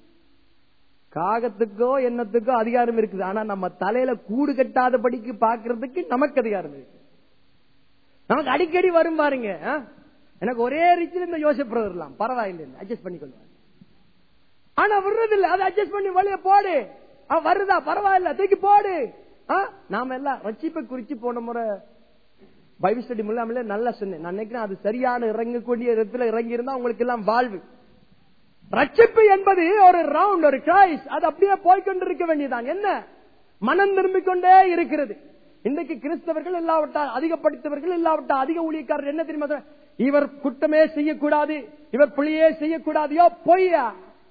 காகத்துக்கோ எண்ணத்துக்கோ அதிகாரம் இருக்குது ஆனா நம்ம தலையில கூடு கட்டாதபடிக்கு பாக்குறதுக்கு நமக்கு அதிகாரம் இருக்கு நமக்கு அடிக்கடி வரும் பாருங்க ஆ? எனக்கு ஒரே ரீச்சில் இந்த யோசிப்பு வரலாம் பரவாயில்லை அட்ஜஸ்ட் பண்ணிக்கொள்வார் ஆனா விடுறது இல்ல அதை அட்ஜஸ்ட் பண்ணி வெளிய போடு ஆ, வருதா பரவாயில்ல தூக்கி போடு ஆ? நாம எல்லாம் ரட்சிப்பை குறிச்சு போன முறை பைபிள் ஸ்டடி முல்லாமல நல்லா சொன்னேன் நான் நினைக்கிறேன் அது சரியான இறங்கக்கூடிய இடத்துல இறங்கி இருந்தா உங்களுக்கு எல்லாம் வாழ்வு ரட்சிப்பு என்பது ஒரு ரவுண்ட் ஒரு சாய்ஸ் அது அப்படியே போய்கொண்டிருக்க வேண்டியதான் என்ன மனம் திரும்பிக் கொண்டே இருக்கிறது இன்றைக்கு கிறிஸ்தவர்கள் இல்லாவிட்டால் அதிக படித்தவர்கள் இல்லாவிட்டால் அதிக ஊழியக்காரர் என்ன தெரியுமா சொல்றாங்க? இவர் குற்றமே செய்யக்கூடாது இவர் புள்ளியே செய்யக்கூடாதையோ பொய்யா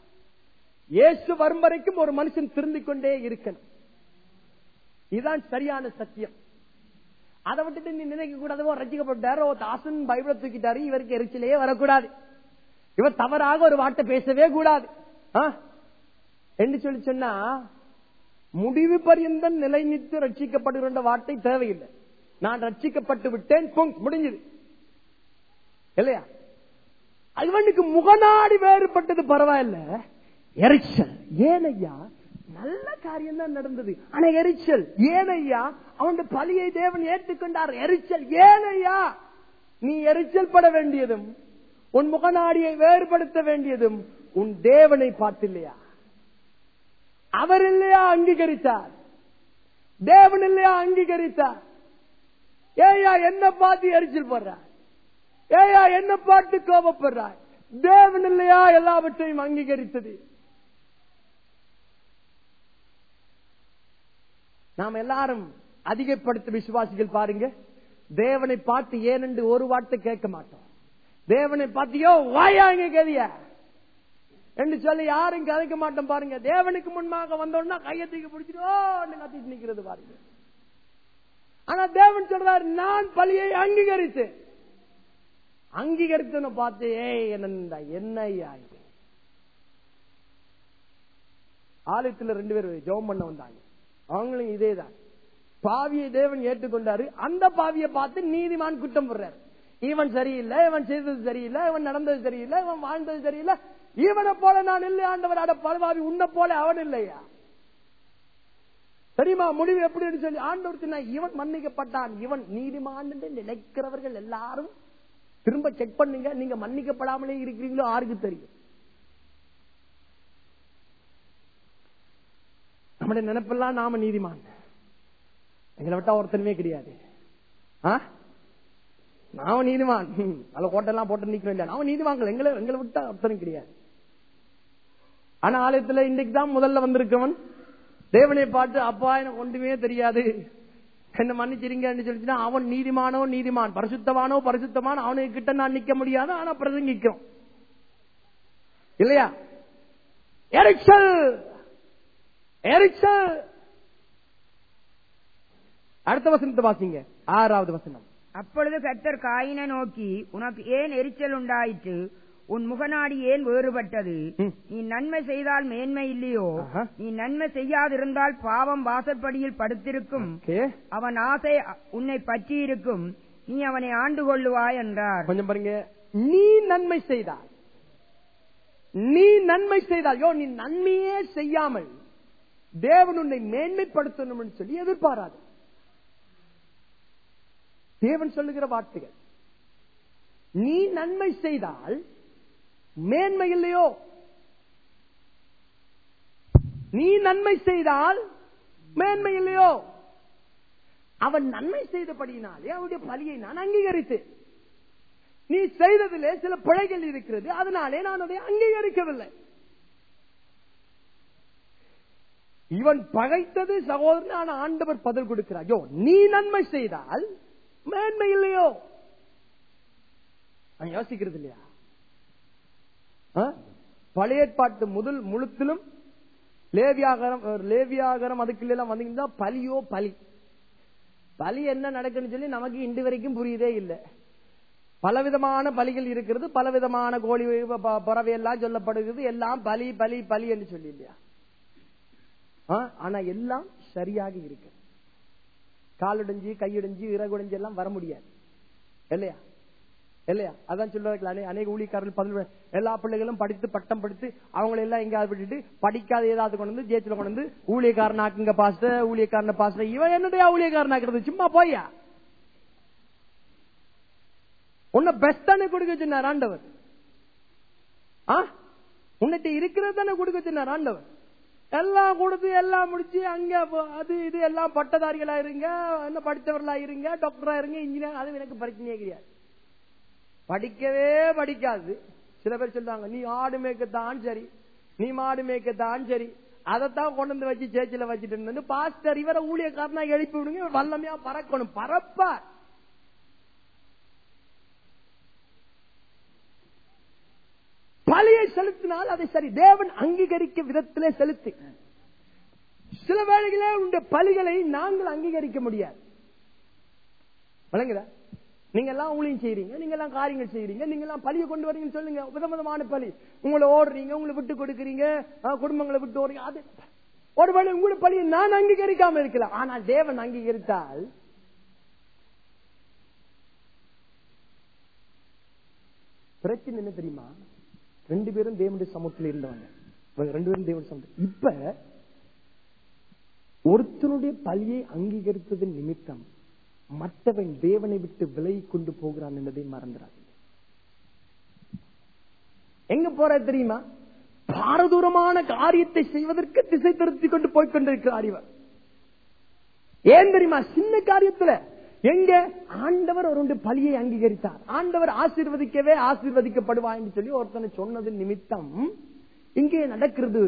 இயேசு வரும் வரைக்கும் ஒரு மனுஷன் திருந்திக் கொண்டே இருக்கணும் இதுதான் சரியான சத்தியம் அதை விட்டுட்டு நீ நினைக்க கூடாதோ ரசிக்கப்பட்டாரோ தாசன் பைபிள தூக்கிட்டாரு இவருக்கு எரிச்சலே வரக்கூடாது இவர் தவறாக ஒரு வார்த்தை பேசவே கூடாது ஆ? என்று சொல்லி சொன்னா முடிவு பரியந்தம் நிலை நித்து ரட்சிக்கப்படுகின்ற வார்த்தை தேவையில்லை நான் ரட்சிக்கப்பட்டு விட்டேன் பொங், முடிஞ்சது இல்லையா இவனுக்கு முகநாடி வேறுபட்டது பரவாயில்ல எரிச்சல் ஏனையா நல்ல காரியம் தான் நடந்தது ஆனா எரிச்சல் ஏனையா அவன் பலியை தேவன் ஏற்றுக்கொண்டார் எரிச்சல் ஏனையா நீ எரிச்சல் பட வேண்டியதும் உன் முகநாடியை வேறுபடுத்த வேண்டியதும் உன் தேவனை பார்த்தில்லையா அவர் இல்லையா அங்கீகரித்தார் தேவன் இல்லையா அங்கீகரித்தார் ஏயா என்ன பார்த்து எரிச்சல் போடுறார் ஏயா என்ன பார்த்து கோபப்படுறார் தேவன் இல்லையா எல்லாவற்றையும் அங்கீகரித்தது நாம் எல்லாரும் அதிகப்படுத்த விசுவாசிகள் பாருங்க தேவனை பார்த்து ஏனென்று ஒரு வார்த்தை கேட்க மாட்டோம் தேவனை பார்த்தியோ வாயாங்க கதிய என்று சொல்லி யாரும் கதைக்க மாட்டோம் பாருங்க தேவனுக்கு முன்பாக வந்தோம்னா கையை தூக்கி பிடிச்சிட்டு கத்திட்டு நிக்கிறது பாருங்க ஆனா தேவன் சொல்றாரு நான் பலியை அங்கீகரித்து அங்கீகரித்து பார்த்து ஏய் என்ன என்ன ஐயா இது? ஆலயத்துல ரெண்டு பேர் ஜெபம் பண்ண வந்தாங்க அவங்களும் இதேதான் பாவியை தேவன் ஏற்றுக்கொண்டாரு அந்த பாவியை பார்த்து நீதிமான் குற்றம் போடுறாரு இவன் சரியில்லை இவன் செய்தது சரியில்லை இவன் நடந்தது சரியில்லை இவன் வாழ்ந்தது சரியில்லை இவனை போல நான் இல்லை ஆண்டவர் அட பலவாவி உன்னை போல அவன் இல்லையா தெரியுமா முடிவு எப்படின்னு சொல்லி ஆண்டவர் சொன்னா இவன் மன்னிக்கப்பட்டான் இவன் நீதிமான் என்று நினைக்கிறவர்கள் எல்லாரும் திரும்ப செக் பண்ணுங்க நீங்க மன்னிக்கப்படாமலே இருக்கிறீங்களோ யாருக்கு தெரியும் நம்முடைய நினைப்பெல்லாம் நாம நீதிமான் எங்களை விட்டா ஒருத்தனுமே கிடையாது ஆ? நாம நீதிமான் ஹம், நல்ல கோட்டெல்லாம் போட்டு நிக்கிறோம் இல்லையா நாம நீதிமான்கள் எங்களை எங்களை விட்டா ஒருத்தனும் கிடையாது ஆனா ஆலயத்துல இன்னைக்கு தான் முதல்ல வந்திருக்கவன் தேவனை பார்த்து அப்பா எனக்கு ஒன்றுமே தெரியாது என்ன மன்னிச்சிருங்கன்னு சொல்லிச்சுன்னா அவன் நீதிமானோ நீதிமான் பரிசுத்தவானோ பரிசுத்தமான் அவனுக்கு கிட்ட நான் நிக்க முடியாது ஆனா பிரசங்கிக்கும் இல்லையா எரிச்சல் எரிச்சல் அடுத்த வசனத்தை வாசிங்க ஆறாவது வசனம் அப்பொழுது கர்த்தர் காயினை நோக்கி உனக்கு ஏன் எரிச்சல் உண்டாயிற்று உன் முகநாடி ஏன் வேறுபட்டது ம். நீ நன்மை செய்தால் மேன்மை இல்லையோ ஆஹா. நீ நன்மை செய்யாதிருந்தால் பாவம் வாசற்படியில் படுத்திருக்கும் Okay. அவன் ஆசை உன்னை பற்றியிருக்கும் நீ அவனை ஆண்டு கொள்ளுவாய் என்றார் கொஞ்சம் பாருங்க நீ நன்மை செய்தால் நீ நன்மை செய்தால் யோ நீ நன்மையே செய்யாமல் தேவன் உன்னை மேன்மைப்படுத்தணும்னு சொல்லி எதிர்பாராது தேவன் சொல்லுகிற வார்த்தைகள் நீ நன்மை செய்தால் மேன்மை இல்லையோ நீ நன்மை செய்தால் மேன்மை இல்லையோ அவன் நன்மை செய்தபடியினாலே அவனுடைய பலியை நான் அங்கீகரித்தேன் நீ செய்ததிலே சில பிழைகள் இருக்கிறது அதனாலே நான் அதை அங்கீகரிக்கவில்லை இவன் பகைத்தது சகோதரனான ஆண்டவர் பதில் கொடுக்கிறார் யோ நீ நன்மை செய்தால் மேன்மை இல்லையோ அவன் யோசிக்கிறது இல்லையா ஆ? பழைய ஏற்பாட்டு முதல் முழுத்திலும் லேவியாகரம் லேவியாகரம் அதுக்குள்ள எல்லாம் வந்தீங்கன்னா பலியோ பலி பலி என்ன நடக்குன்னு சொல்லி நமக்கு இன்று வரைக்கும் புரியுதே இல்லை பலவிதமான பலிகள் இருக்கிறது பலவிதமான கோழி ப- பறவை எல்லாம் சொல்லப்படுகிறது எல்லாம் பலி பலி பலி என்று சொல்லி இல்லையா ஆ, ஆனா எல்லாம் சரியாக இருக்கு காலுடைஞ்சு கையுடைஞ்சு இறகுடைஞ்சு எல்லாம் வர முடியாது இல்லையா இல்லையா அதான் சொல்லுவார்கள் அநே- அநேக ஊழியக்காரர்கள் பதினொரு எல்லா பிள்ளைகளும் படித்து பட்டம் படித்து அவங்களை எல்லாம் எங்கேயாவது விட்டுட்டு படிக்காத ஏதாவது கொண்டு வந்து ஜேச்சில கொண்டு வந்து ஊழியக்காரனாக்குங்க பாஸ்டர் ஊழியக்காரன பாஸ்டர் இவன் என்னதையா ஊழியக்காரனாக்குறது சும்மா போயா உன்னை பெஸ்ட் தானே கொடுக்க சொன்னார் ஆண்டவர் ஆ உன்னிட்ட இருக்கிறது தானே கொடுக்க சொன்னார் ஆண்டவர் எல்லாம் கொடுத்து எல்லாம் முடிச்சு அங்க போ- அது இது எல்லாம் பட்டதாரிகளா இருங்க என்ன படித்தவர்களா இருங்க டாக்டரா இருங்க இன்ஜினியர் அது எனக்கு பிரச்சனையே கிடையாது படிக்கவே படிக்காது சில பேர் சொல்றாங்க நீ ஆடு மேய்க்கத்தான் சரி நீ மாடு மேய்க்கத்தான் சரி அதைத்தான் கொண்டு வந்து வச்சு சேச்சில வச்சுட்டு இருந்து பாஸ்டர் இவரை ஊழியக்காரனா எழுப்பி விடுங்க இவர் வல்லமையா பறக்கணும் பறப்பார் பலியை செலுத்தினால் அதை சரி தேவன் அங்கீகரிக்க விதத்திலே செலுத்து சில வேளைகளே உடைய பலிகளை நாங்கள் அங்கீகரிக்க முடியாது வழங்குதா நீங்க எல்லாம் ஊழியம் செய்றீங்க நீங்க எல்லாம் காரியங்கள் செய்றீங்க நீங்க எல்லாம் பலியை கொண்டு வரீங்கன்னு சொல்லுங்க விதவிதமான பலி உங்களை ஓடுறீங்க உங்களை விட்டு கொடுக்கறீங்க ஆ, குடும்பங்களை விட்டு ஓடுறீங்க அது ஒருவேளை உங்களுடைய பலியை நான் அங்கீகரிக்காம இருக்கலாம் ஆனால் தேவன் அங்கீகரித்தால் பிரச்சனை என்ன தெரியுமா ரெண்டு பேரும் தேவனுடைய சமூகத்தில் இருந்தவங்க இவங்க ரெண்டு பேரும் தேவனுடைய சமூகத்தில் இப்ப ஒருத்தனுடைய பலியை அங்கீகரித்தது நிமித்தம் மற்றவன் தேவனை விட்டு விலகி கொண்டு போகிறான் என்பதை மறந்துடாதீங்க எங்க போற தெரியுமா பாரதூரமான காரியத்தை செய்வதற்கு திசை திருத்தி கொண்டு போய் கொண்டிருக்கிறார் இவர் ஏன் தெரியுமா சின்ன காரியத்துல எங்க ஆண்டவர் அவருடைய பலியை அங்கீகரித்தார் ஆண்டவர் ஆசீர்வதிக்கவே ஆசீர்வதிக்கப்படுவா என்று சொல்லி ஒருத்தனை சொன்னது நிமித்தம் இங்கே நடக்கிறது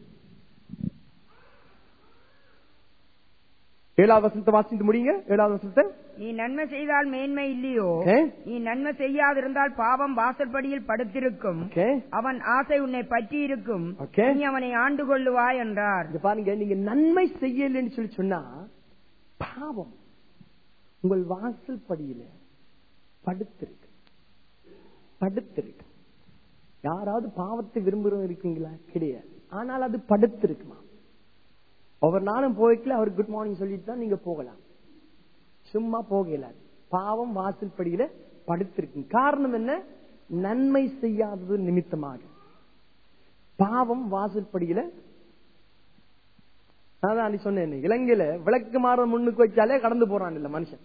ஏழாவது வசனத்தை வாசித்து முடியுங்க ஏழாவது வசனத்தை நீ நன்மை செய்தால் மேன்மை இல்லையோ Okay. நீ நன்மை செய்யாதிருந்தால் பாவம் வாசற்படியில் படுத்திருக்கும் ஓகே அவன் ஆசை உன்னை பற்றி இருக்கும் Okay. நீ அவனை ஆண்டு கொள்ளுவாய் என்றார் இங்க பாருங்க நீங்க நன்மை செய்யலைன்னு சொல்லி சொன்னா பாவம் உங்கள் வாசல் படியில படுத்திருக்கு படுத்திருக்கு யாராவது பாவத்தை விரும்புறவங்க இருக்கீங்களா கிடையாது ஆனால் அது படுத்திருக்குமா ஒவ்வொரு நாளும் போய்க்கல அவர் குட் மார்னிங் சொல்லிட்டு தான் நீங்க போகலாம் சும்மா போகல பாவம் வாசல் படியில படுத்திருக்கு காரணம் என்ன நன்மை செய்யாதது நிமித்தமாக பாவம் வாசல் படியில அதான் அன்னைக்கு சொன்னேன் இலங்கையில விளக்கு மாற முன்னுக்கு வச்சாலே கடந்து போறான் இல்ல மனுஷன்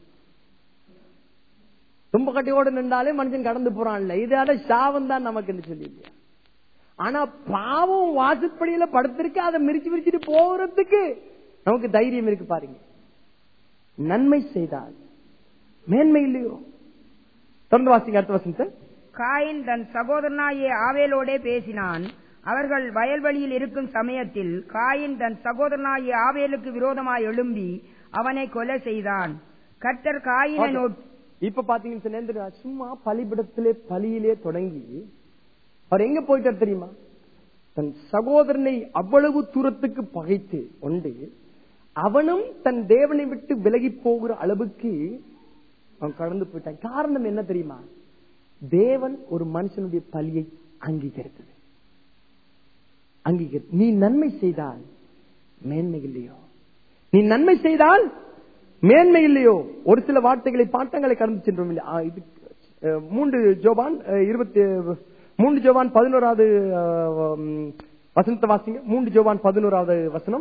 தும்ப கட்டியோடு நின்றாலே மனுஷன் கடந்து போறான் இல்ல இதால சாவம் தான் நமக்கு சொல்லி இல்லையா ஆனா பாவம் வாசற்படியில படுத்திருக்கு அதை மிரிச்சு மிரிச்சிட்டு போறதுக்கு நமக்கு தைரியம் இருக்கு பாருங்க நன்மை செய்தால் மேன்மை இல்லையோ தொடர்ந்து வாசிங்க அடுத்த வசனத்தை காயின் தன் சகோதரனாகிய ஆவேலோடே பேசினான் அவர்கள் வயல்வெளியில் இருக்கும் சமயத்தில் காயின் தன் சகோதரனாகிய ஆவேலுக்கு விரோதமாய் எழும்பி அவனை கொலை செய்தான் கர்த்தர் காயினை நோக்கி இப்ப பாத்தீங்கன்னு சொன்னா, சும்மா பலிபிடத்திலே பலியிலே தொடங்கி அவர் எங்க போயிட்டார் தெரியுமா தன் சகோதரனை அவ்வளவு தூரத்துக்கு பகைத்து உண்டு அவனும் தன் தேவனை விட்டு விலகி போகிற அளவுக்கு அவன் கடந்து போயிட்டான் காரணம் என்ன தெரியுமா தேவன் ஒரு மனுஷனுடைய பலியை அங்கீகரித்தது அங்கீகரி நீ நன்மை செய்தால் மேன்மை இல்லையோ நீ நன்மை செய்தால் மேன்மை இல்லையோ ஒரு சில வார்த்தைகளை பாட்டங்களை கடந்து சென்றோம் இல்லையா ஆ, இது அஹ், மூன்று ஜோபான் அஹ், இருபத்தி மூன்று ஜோபான் பதினோராவது அஹ், உம், வசனத்தை வாசிங்க மூன்று ஜோபான் பதினோராவது வசனம்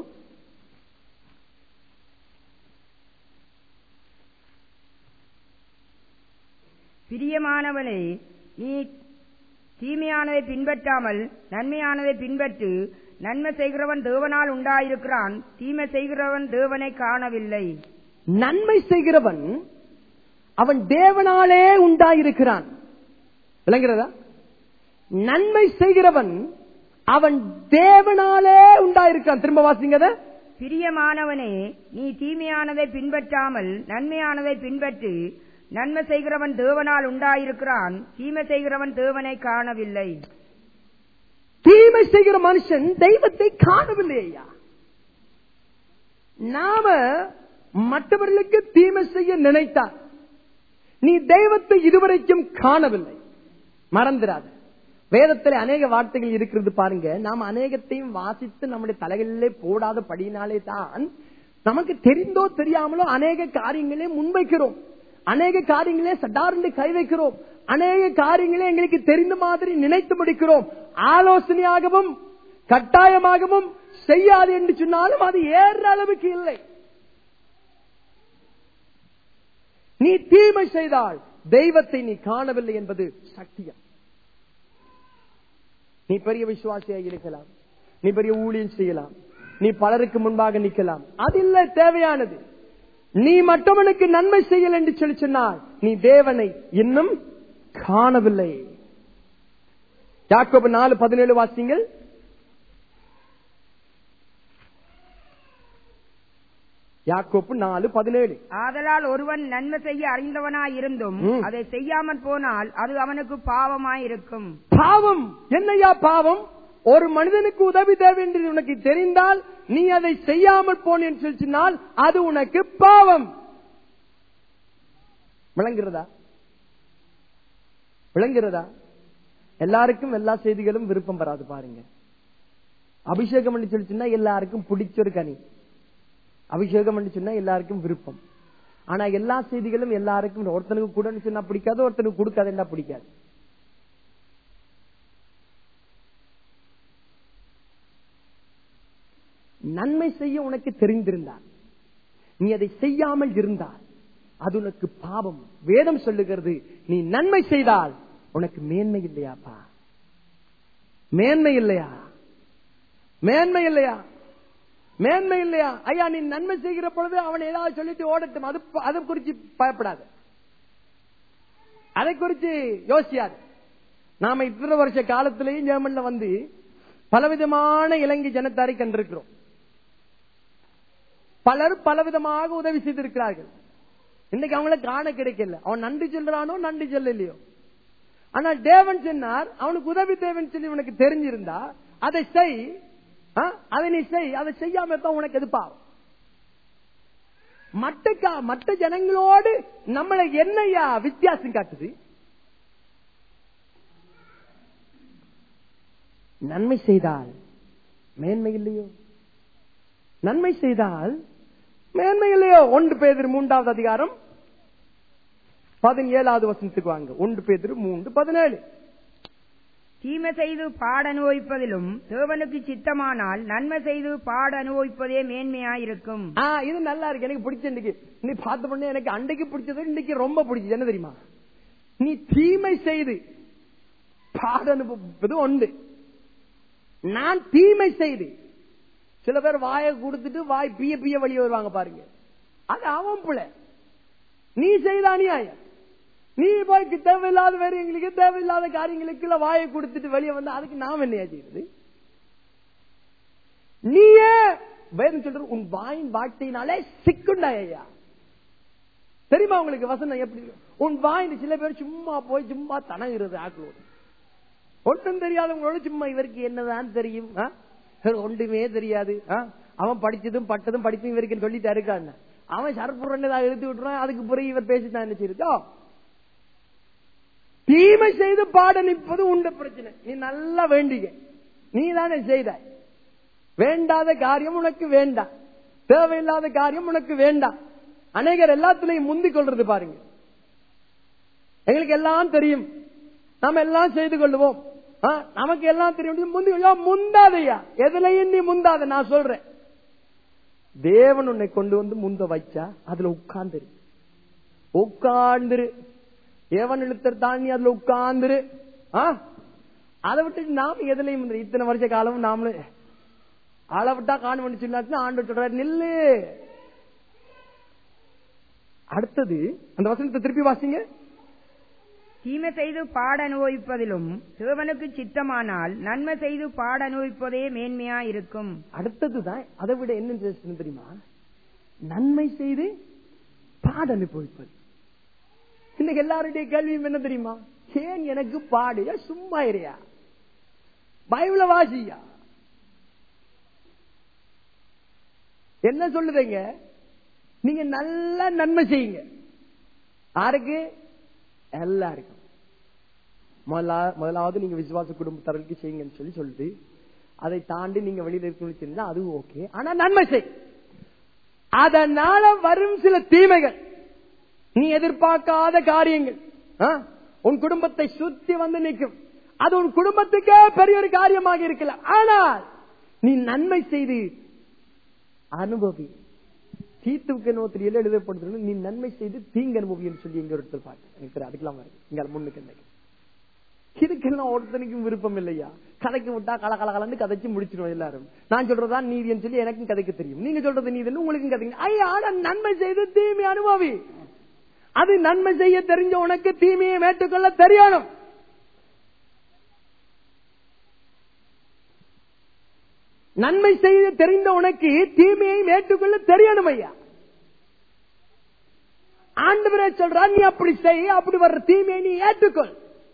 பிரியமானவனே நீ தீமையானதை பின்பற்றாமல் நன்மையானதை பின்பற்று நன்மை செய்கிறவன் தேவனால் உண்டாயிருக்கிறான் தீமை செய்கிறவன் தேவனை காணவில்லை நன்மை செய்கிறவன் அவன் தேவனாலே உண்டாயிருக்கிறான் விளங்குறதா நன்மை செய்கிறவன் அவன் தேவனாலே உண்டாயிருக்கான் திரும்ப வாசிங்க அதை. பிரியமானவனே நீ தீமையானதை பின்பற்றாமல் நன்மையானதை பின்பற்று நன்மை செய்கிறவன் தேவனால் உண்டாயிருக்கிறான் தீமை செய்கிறவன் தேவனை காணவில்லை தீமை செய்கிற மனுஷன் தெய்வத்தை காணவில்லை ஐயா நாம மற்றவர்களுக்கு தீமை செய்ய நினைத்தார் நீ தெய்வத்தை இதுவரைக்கும் காணவில்லை மறந்துடாத வேதத்தில் அநேக வார்த்தைகள் இருக்கிறது பாருங்க நாம் அநேகத்தையும் வாசித்து நம்முடைய தலைகளிலே போடாத படியினாலே தான் நமக்கு தெரிந்தோ தெரியாமலோ அநேக காரியங்களே முன்வைக்கிறோம் அநேக காரியங்களே சடார்ந்து கை வைக்கிறோம் அநேக காரியங்களே எங்களுக்கு தெரிந்த மாதிரி நினைத்து முடிக்கிறோம் ஆலோசனையாகவும் கட்டாயமாகவும் செய்யாது என்று சொன்னாலும் அது ஏற அளவுக்கு இல்லை நீ தீமை செய்தால் தெய்வத்தை நீ காணவில்லை என்பது சத்தியம் நீ பெரிய விசுவாசியாக இருக்கலாம் நீ பெரிய ஊழியம் செய்யலாம் நீ பலருக்கு முன்பாக நிக்கலாம் அது இல்லை தேவையானது நீ மற்றவனுக்கு நன்மை செய்யல் என்று சொல்லி சொன்னால் நீ தேவனை இன்னும் காணவில்லை யாக்கோபு நாலு பதினேழு வாசிங்கள் யாக்கோப்பு நாலு பதினேழு ஆதலால் ஒருவன் நன்மை செய்ய அறிந்தவனாயிருந்தும் ம். அதை செய்யாமற் போனால் அது அவனுக்கு பாவமாயிருக்கும் பாவம் என்னையா பாவம் ஒரு மனிதனுக்கு உதவி தேவை என்று உனக்கு தெரிந்தால் நீ அதை செய்யாமல் போனேன்னு சொல்லி சொன்னால் அது உனக்கு பாவம் விளங்குறதா விளங்குறதா எல்லாருக்கும் எல்லா செய்திகளும் விருப்பம் வராது பாருங்க அபிஷேகம் பண்ணி சொல்லி சொன்னா எல்லாருக்கும் பிடிச்ச ஒரு கனி அபிஷேகம் பண்ணி சொன்னா எல்லாருக்கும் விருப்பம் ஆனா எல்லா செய்திகளும் எல்லாருக்கும் ஒருத்தனுக்கு கூட சொன்னா பிடிக்காது ஒருத்தனுக்கு கொடுக்காது பிடிக்காது நன்மை செய்ய உனக்கு தெரிந்திருந்தால் நீ அதை செய்யாமல் இருந்தால் அது உனக்கு பாவம் வேதம் சொல்லுகிறது நீ நன்மை செய்தால் உனக்கு மேன்மை இல்லையாப்பா மேன்மை இல்லையா மேன்மை இல்லையா மேன்மை இல்லையா ஐயா நீ நன்மை செய்கிற பொழுது அவன் ஏதாவது சொல்லிட்டு ஓடட்டும் அது அதை குறிச்சு பயப்படாத அதை குறிச்சு யோசியாது நாம இத்தனை வருஷ காலத்திலேயும் ஜெர்மன்ல வந்து பலவிதமான இலங்கை ஜனத்தாரை கண்டிருக்கிறோம் பலர் பலவிதமாக உதவி செய்திருக்கிறார்கள் இன்னைக்கு அவங்கள காண கிடைக்கல அவன் நன்றி சொல்றானோ நன்றி சொல்லலையோ ஆனா தேவன் சொன்னார் அவனுக்கு உதவி தேவன் சொல்லி உனக்கு தெரிஞ்சிருந்தா அதை செய் ஆ? அதை நீ செய் அதை செய்யாம இருப்ப உனக்கு எது பாவம் மற்ற கா- மற்ற ஜனங்களோடு நம்மளை என்னையா வித்தியாசம் காட்டுது நன்மை செய்தால் மேன்மை இல்லையோ நன்மை செய்தால் மேன்மை இல்லையோ ஒன்று பேதிரு மூன்றாவது அதிகாரம் பதினேழாவது வசனத்துக்கு வாங்க ஒன்று பேதிரு மூன்று பதினேழு தீமை செய்து பாட அனுபவிப்பதிலும் தேவனுக்கு சித்தமானால் நன்மை செய்து பாட அனுபவிப்பதே மேன்மையாயிருக்கும் ஆ இது நல்லா இருக்கு எனக்கு பிடிச்ச இன்னைக்கு நீ பார்த்த பொண்ணு எனக்கு அன்றைக்கு பிடிச்சது இன்னைக்கு ரொம்ப பிடிச்சது என்ன தெரியுமா நீ தீமை செய்து பாட அனுபவிப்பது ஒன்று நான் தீமை செய்து சில பேர் வாயை கொடுத்துட்டு வாய் பிய பிய வெளியே வருவாங்க பாருங்க அது அவன் பிள்ளை நீ செய்த அநியாயம் நீ போய் தேவையில்லாத வேற எங்களுக்கு தேவையில்லாத காரியங்களுக்கு வாயை கொடுத்துட்டு வெளியே வந்து அதுக்கு நாம் என்னையா செய்யுது நீயே வேதம் சொல்ற உன் வாயின் வார்த்தையினாலே சிக்குண்டாயா தெரியுமா உங்களுக்கு வசனம் எப்படி உன் வாயின் சில பேர் சும்மா போய் சும்மா தனகிறது ஆக்களோடு ஒன்றும் தெரியாதவங்களோட சும்மா இவருக்கு என்னதான் தெரியும் ஆ? ஒன்றுமே தெரியாது ஆ? அவன் படிச்சதும் பட்டதும் படிப்பும் இவருக்கு சொல்லிட்டு இருக்கான்னு அவன் சரப்புறன்னு ஏதாவது எழுதி விட்டுறான் அதுக்கு பிறகு இவர் பேசிட்டான் என்ன செய்யுதோ தீமை செய்து பாட நிற்பது உண்ட பிரச்சனை நீ நல்லா வேண்டிக நீ தானே செய்த வேண்டாத காரியம் உனக்கு வேண்டாம் தேவையில்லாத காரியம் உனக்கு வேண்டாம் அநேகர் எல்லாத்திலையும் முந்திக் கொள்றது பாருங்க எங்களுக்கு எல்லாம் தெரியும் நாம எல்லாம் செய்து கொள்ளுவோம் ஆ, நமக்கு எல்லாம் தெரியும் முந்தி ஐயோ, முந்தாதையா எதுலையும் நீ முந்தாத நான் சொல்றேன் தேவன் உன்னை கொண்டு வந்து முந்த வச்சா அதுல உட்கார்ந்துரு உட்கார்ந்துரு தேவன் இழுத்தர் தாண்டி அதுல உட்கார்ந்துரு ஆ? அதை விட்டு நாம எதுலையும் முந்திரு. இத்தனை வருஷ காலமும் நாமளும் ஆளை விட்டா காணும் சொன்னாச்சுன்னா ஆண்டு சொல்றாரு நில்லு அடுத்தது அந்த வசனத்தை திருப்பி வாசிங்க தீமை செய்து பாட அனுபவிப்பதிலும் தேவனுக்கு சித்தமானால் நன்மை செய்து பாட அனுபவிப்பதே மேன்மையாயிருக்கும் அடுத்ததுதான் அதை விட என்ன interest தெரியுமா நன்மை செய்து பாட அனுபவிப்பது இன்னைக்கு எல்லாருடைய கேள்வியும் என்ன தெரியுமா ஏன் எனக்கு பாடு ஏன் சும்மா இறையா பைபிள வாசியா என்ன சொல்லுதீங்க நீங்க நல்ல நன்மை செய்யுங்க யாருக்கு எல்லாருக்கும் முதலா- முதலாவது நீங்க விசுவாச குடும்பத்தார்களுக்கு செய்யுங்கன்னு சொல்லி சொல்லுது அதை தாண்டி நீங்க வெளியில இருக்கணும்னு தெரிஞ்சா அதுவும் ஓகே ஆனா நன்மை செய் அதனால வரும் சில தீமைகள் நீ எதிர்பார்க்காத காரியங்கள் ஆ? உன் குடும்பத்தை சுத்தி வந்து நிற்கும் அது உன் குடும்பத்துக்கே பெரிய ஒரு காரியமாக இருக்கலாம் ஆனால் நீ நன்மை செய்து அனுபவி தீத்துவுக்கு நோத்திரியில எழுதப்படுறது நீ நன்மை செய்து தீங்கு அனுபவின்னு சொல்லி எங்க ஒருத்தர் பாட்டு எனக்கு தெரியும், அதுக்கெல்லாம் வருது இங்க முன்னுக்கு இன்னைக்கு இதுக்கெல்லாம் ஒருத்தனுக்கும் விருப்பம் இல்லையா கதைக்கு விட்டா கல கல கலந்து கதைச்சு முடிச்சிடும் எல்லாரும் நான் சொல்றதா நீதின்னு சொல்லி எனக்கும் கதைக்க தெரியும் நீங்க சொல்றது நீதின்னு உங்களுக்கும் கதைங்க ஐயா ஆனா நன்மை செய்து தீமை அனுபவி அது நன்மை செய்ய தெரிஞ்ச உனக்கு தீமையை மேட்டுக்கொள்ள தெரியணும் நன்மை செய்ய தெரிந்த உனக்கு தீமையை மேட்டுக்கொள்ள தெரியணும் ஐயா ஆண்டவரே சொல்றான் நீ அப்படி செய் அப்படி வர்ற தீமையை நீ ஏற்றுக்கொள்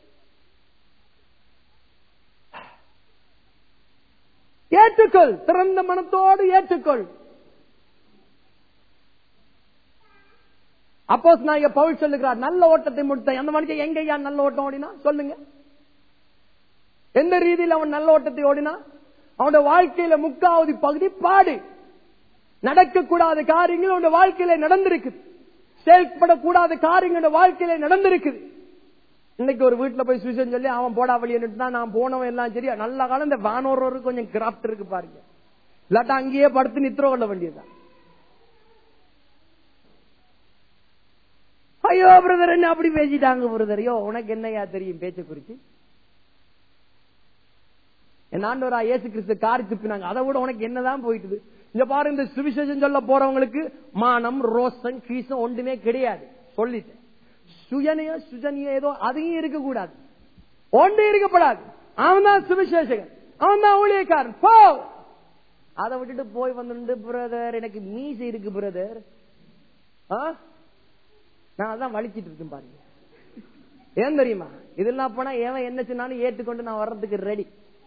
ஏற்றுக்கொள் திறந்த மனத்தோடு ஏற்றுக்கொள் அப்போஸ் நான் பவுல் சொல்லுகிறார் நல்ல ஓட்டத்தை முடித்த அந்த மனுஷன் எங்க ஐயா நல்ல ஓட்டம் ஓடினா சொல்லுங்க எந்த ரீதியில் அவன் நல்ல ஓட்டத்தை ஓடினா அவனுடைய வாழ்க்கையில முக்காவது பகுதி பாடு நடக்கக்கூடாத காரியங்கள் அவனுடைய வாழ்க்கையில நடந்திருக்குது செயல்படக்கூடாத காரியங்கள் அவனுடைய வாழ்க்கையில நடந்திருக்குது இன்னைக்கு ஒரு வீட்டுல போய் சுவிசன் சொல்லி அவன் போடா வழியா நான் போனவன் எல்லாம் சரியா நல்ல காலம் இந்த வானோர் கொஞ்சம் கிராஃப்ட் இருக்கு பாருங்க இல்லாட்டா அங்கேயே படுத்து நித்திர கொள்ள வேண்டியதுதான் ஐயோ பிரதர் என்ன அப்படி பேசிட்டாங்க பிரதர் ஐயோ உனக்கு என்னையா தெரியும் பேச்ச குறிச்சு என் ஆண்டவரா இயேசு கிறிஸ்து காரி துப்பினாங்க அதை விட உனக்கு என்னதான் போயிட்டுது இங்க பாரு இந்த சுவிசேஷம் சொல்ல போறவங்களுக்கு மானம் ரோசம் கீசம் ஒன்றுமே கிடையாது சொல்லிட்டேன் சுயனிய சுஜனிய ஏதோ அதையும் இருக்கக்கூடாது ஒன்று இருக்கப்படாது அவன் தான் சுவிசேஷகன் அவன் தான் ஊழியக்காரன் போ அதை விட்டுட்டு போய் வந்து பிரதர் எனக்கு மீசை இருக்கு பிரதர் நான் அதான் வலிச்சிட்டு இருக்கேன் பாருங்க ஏன் தெரியுமா இதெல்லாம் போனா ஏவன் என்ன சொன்னாலும் ஏற்றுக்கொண்டு நான் வர்றதுக்கு ரெடி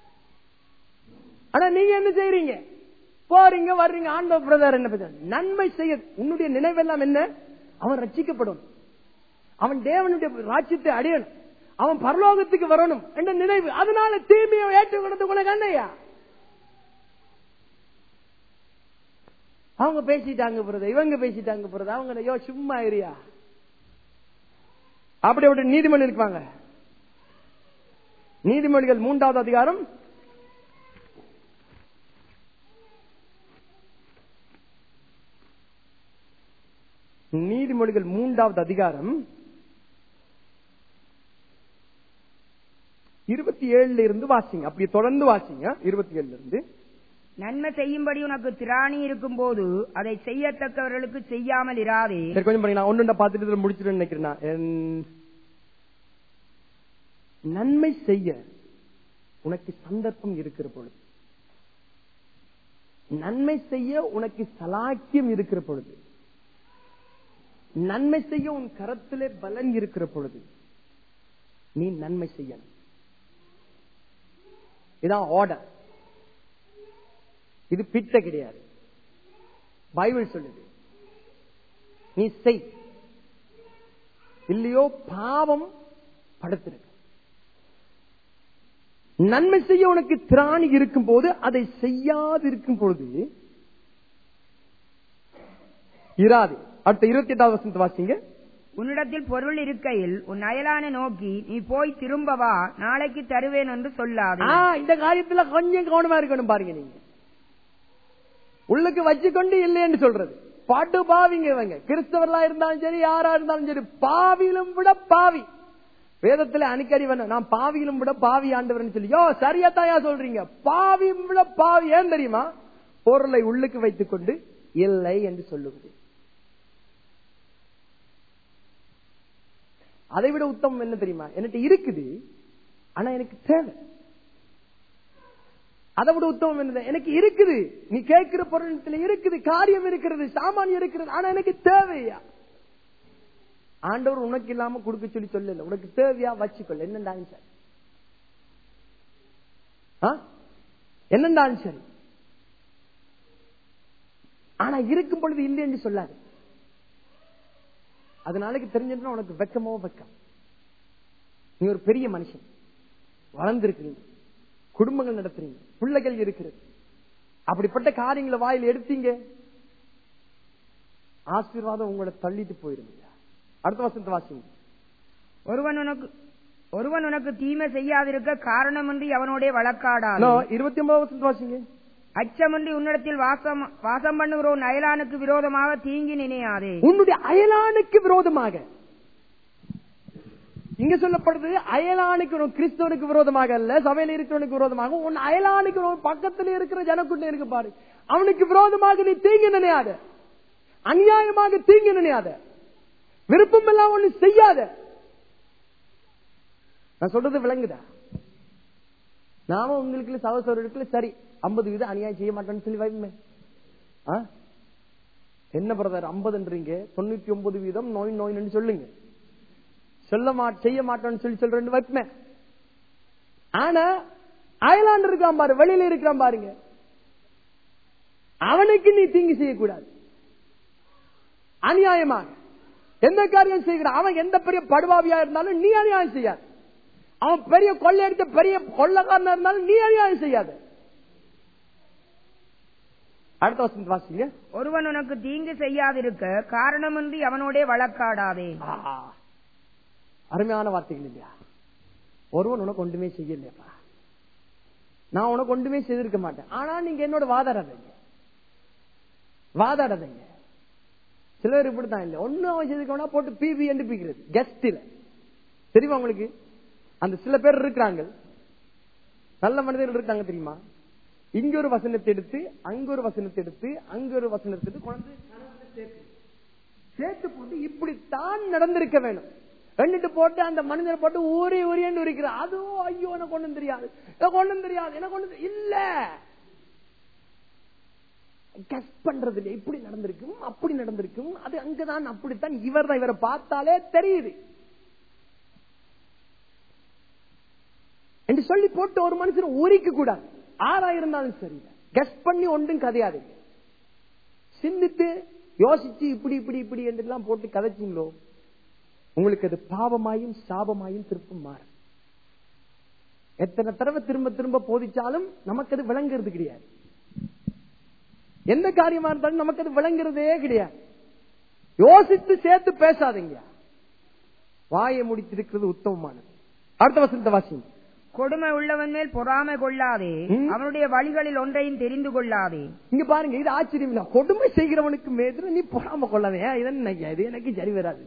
ஆனா நீங்க என்ன செய்யறீங்க போறீங்க வர்றீங்க ஆண்டோ பிரதர் என்ன பண்றாரு? நன்மை செய்ய உன்னுடைய நினைவெல்லாம் என்ன அவன் ரட்சிக்கப்படும் அவன் தேவனுடைய ராஜ்யத்தை அடையணும் அவன் பரலோகத்துக்கு வரணும் என்ற நினைவு அதனால தீமையை ஏற்றுக்கொண்டது உனக்கு என்னையா அவங்க பேசிட்டாங்க பிரதர் இவங்க பேசிட்டாங்க பிரதர் அவங்க ஐயோ சும்மா இருயா அப்படி அப்படி நீதிமொழி இருப்பாங்க நீதிமொழிகள் மூன்றாவது அதிகாரம் நீதிமொழிகள் மூன்றாவது அதிகாரம் இருபத்தி ஏழுல இருந்து வாசிங்க அப்படி தொடர்ந்து வாசிங்க இருபத்தி ஏழுல இருந்து நன்மை செய்யும்படி உனக்கு திராணி இருக்கும் போது அதை செய்யத்தக்கவர்களுக்கு செய்யாமல் இராதே சரி கொஞ்சம் பாருங்க நான் ஒன்று பார்த்துட்டு இதுல முடிச்சிட்டு நினைக்கிறேன் நான். என் நன்மை செய்ய உனக்கு சந்தர்ப்பம் இருக்கிற பொழுது நன்மை செய்ய உனக்கு சலாக்கியம் இருக்கிற பொழுது நன்மை செய்ய உன் கரத்திலே பலன் இருக்கிற பொழுது நீ நன்மை செய்யணும் இதான் ஆர்டர் இது பிட்ட கிடையாது பைபிள் சொல்லுது நீ செய் இல்லையோ பாவம் படுத்திருக்கு நன்மை செய்ய உனக்கு திராணி இருக்கும் போது அதை செய்யாது இருக்கும் பொழுது இராது அடுத்த இருபத்தி எட்டாவது வசனத்தை வாசிங்க உன்னிடத்தில் பொருள் இருக்கையில் உன் அயலானை நோக்கி நீ போய் திரும்ப வா நாளைக்கு தருவேன் என்று சொல்லாது ஆ, இந்த காரியத்துல கொஞ்சம் கவனமா இருக்கணும் பாருங்க நீங்க உள்ளுக்கு வச்சுக்கொண்டு இல்லைன்னு சொல்றது பாட்டு பாவிங்க இவங்க கிறிஸ்தவர்களா இருந்தாலும் சரி யாரா இருந்தாலும் சரி பாவியிலும் விட பாவி வேதத்துல அடிக்கடி வேணும் நான் பாவியிலும் விட பாவி ஆண்டவர்னு சொல்லி யோ சரியாத்தாயா சொல்றீங்க பாவியும் விட பாவி ஏன் தெரியுமா பொருளை உள்ளுக்கு வைத்துக் கொண்டு இல்லை என்று சொல்லுவது அதை விட உத்தமம் என்ன தெரியுமா என்கிட்ட இருக்குது ஆனா எனக்கு தேவை அதை விட உத்தமம் என்னது எனக்கு இருக்குது நீ கேட்கிற பொருளத்துல இருக்குது காரியம் இருக்கிறது சாமானியம் இருக்கிறது ஆனா எனக்கு தேவையா ஆண்டவர் உனக்கு இல்லாம கொடுக்க சொல்லி சொல்லல உனக்கு தேவையா வச்சுக்கொள்ள என்னண்டாலும் சரி ஆ? என்னண்டாலும் சரி ஆனா இருக்கும் பொழுது இல்லை என்று சொல்லாது அது நாளைக்கு தெரிஞ்சிருந்தா உனக்கு வெக்கமோ வெக்கம் நீ ஒரு பெரிய மனுஷன் வளர்ந்திருக்கிறீங்க குடும்பங்கள் நடத்துறீங்க பிள்ளைகள் இருக்கிறது அப்படிப்பட்ட காரியங்களை வாயில் எடுத்தீங்க ஆசீர்வாதம் உங்களை தள்ளிட்டு போயிருங்க அடுத்த வசனத்தை வாசிங்க ஒருவன் உனக்கு ஒருவன் உனக்கு தீமை செய்யாதிருக்க காரணமின்றி அவனோடே வழக்காடாது No, இருபத்தி ஒன்பது வசனத்தை வாசிங்க அச்சமின்றி உன்னிடத்தில் வாசம் வாசம் பண்ணுகிற உன் அயலானுக்கு விரோதமாக தீங்கி நினையாதே உன்னுடைய அயலானுக்கு விரோதமாக இங்க சொல்லப்படுது அயலானுக்கு உன் கிறிஸ்தவனுக்கு விரோதமாக அல்ல சபையில இருக்கிறவனுக்கு விரோதமாக உன் அயலானுக்கு உன் பக்கத்துல இருக்கிற ஜனக்குள்ள இருக்கு பாரு அவனுக்கு விரோதமாக நீ தீங்கு நினையாத அநியாயமாக தீங்கு நினையாத விருப்பம் எல்லாம் ஒண்ணு செய்யாத நான் சொல்றது விளங்குதா நாம உங்களுக்கு சகோதரர்களுக்குள்ள சரி ஐம்பது வீதம் அநியாயம் செய்ய மாட்டேன்னு சொல்லி வைப்போமே ஆ? என்ன பிரதர் ஐம்பதுன்றீங்க தொண்ணூத்தி ஒன்பது வீதம் நோய் நோய்னு சொல்லுங்க சொல்ல மா செய்ய மாட்டோம்னு சொல்லி சொல்றேன் வைப்பேன் ஆனா அயலாண்டு இருக்கான் பாரு வெளியில இருக்கிறான் பாருங்க அவனுக்கு நீ தீங்கு செய்யக்கூடாது அநியாயமாக எந்த காரியம் செய்கிறான் அவன் எந்த பெரிய படுபாவியா இருந்தாலும் நீ அநியாயம் செய்யாது அவன் பெரிய கொள்ளையடித்த பெரிய கொள்ளக்காரனா இருந்தாலும் நீ அநியாயம் செய்யாத அடுத்த வசனத்தை வாசிங்க ஒருவன் உனக்கு தீங்கு செய்யாதிருக்க காரணமின்றி அவனோடே வழக்காடாதே ஆஹா. அருமையான வார்த்தைகள் இல்லையா ஒருவன் உனக்கு ஒன்றுமே செய்யலையப்பா நான் உனக்கு ஒன்றுமே செய்திருக்க மாட்டேன் ஆனா நீங்க என்னோட வாதாடாதீங்க வாதாடாதீங்க சிலர் இப்படித்தான் இல்ல ஒண்ணு அவன் செய்திருக்கா போட்டு பிபி என்று பிக்கிறது கெஸ்ட்ல தெரியுமா உங்களுக்கு அந்த சில பேர் இருக்கிறாங்க நல்ல மனிதர்கள் இருக்காங்க தெரியுமா இங்க ஒரு வசனத்தை எடுத்து அங்க ஒரு வசனத்தை எடுத்து அங்க ஒரு வசனத்தை எடுத்து குழந்தை கணவனை சேர்த்து சேர்த்து போட்டு இப்படித்தான் நடந்திருக்க வேணும் ரெண்டுட்டு போட்டு அந்த மனிதனை போட்டு ஊரே ஊரேன்னு இருக்கிறார் அதுவும் ஐயோ எனக்கு ஒண்ணும் தெரியாது எனக்கு ஒண்ணும் தெரியாது எனக்கு ஒண்ணும் தெரி- இல்ல கஸ் பண்றது இல்ல இப்படி நடந்திருக்கும் அப்படி நடந்திருக்கும் அது அங்கதான் அப்படித்தான் இவர் தான் இவரை பார்த்தாலே தெரியுது என்று சொல்லி போட்டு ஒரு மனுஷன் ஊறிக்க கூடாது ஆறா இருந்தாலும் சரி கெஸ் பண்ணி ஒன்றும் கதையாதீங்க சிந்தித்து யோசிச்சு இப்படி இப்படி இப்படி என்றெல்லாம் போட்டு கதைச்சிங்களோ உங்களுக்கு அது பாவமாயும் சாபமாயும் திருப்பம் மாறும் எத்தனை தடவை திரும்ப திரும்ப போதிச்சாலும் நமக்கு அது விளங்குறது கிடையாது எந்த காரியமா இருந்தாலும் நமக்கு அது விளங்குறதே கிடையாது யோசித்து சேர்த்து பேசாதீங்க வாயை முடித்திருக்கிறது உத்தமமானது அடுத்த வசனத்தை வாசிங்க கொடுமை உள்ளவன் மேல் பொறாமை கொள்ளாதே ம். அவனுடைய வழிகளில் ஒன்றையும் தெரிந்து கொள்ளாதே இங்க பாருங்க இது ஆச்சரியம் இல்ல கொடுமை செய்கிறவனுக்கு மேதுல நீ பொறாம கொள்ளவே இது என்ன ஐயா, இது எனக்கு சரி வராது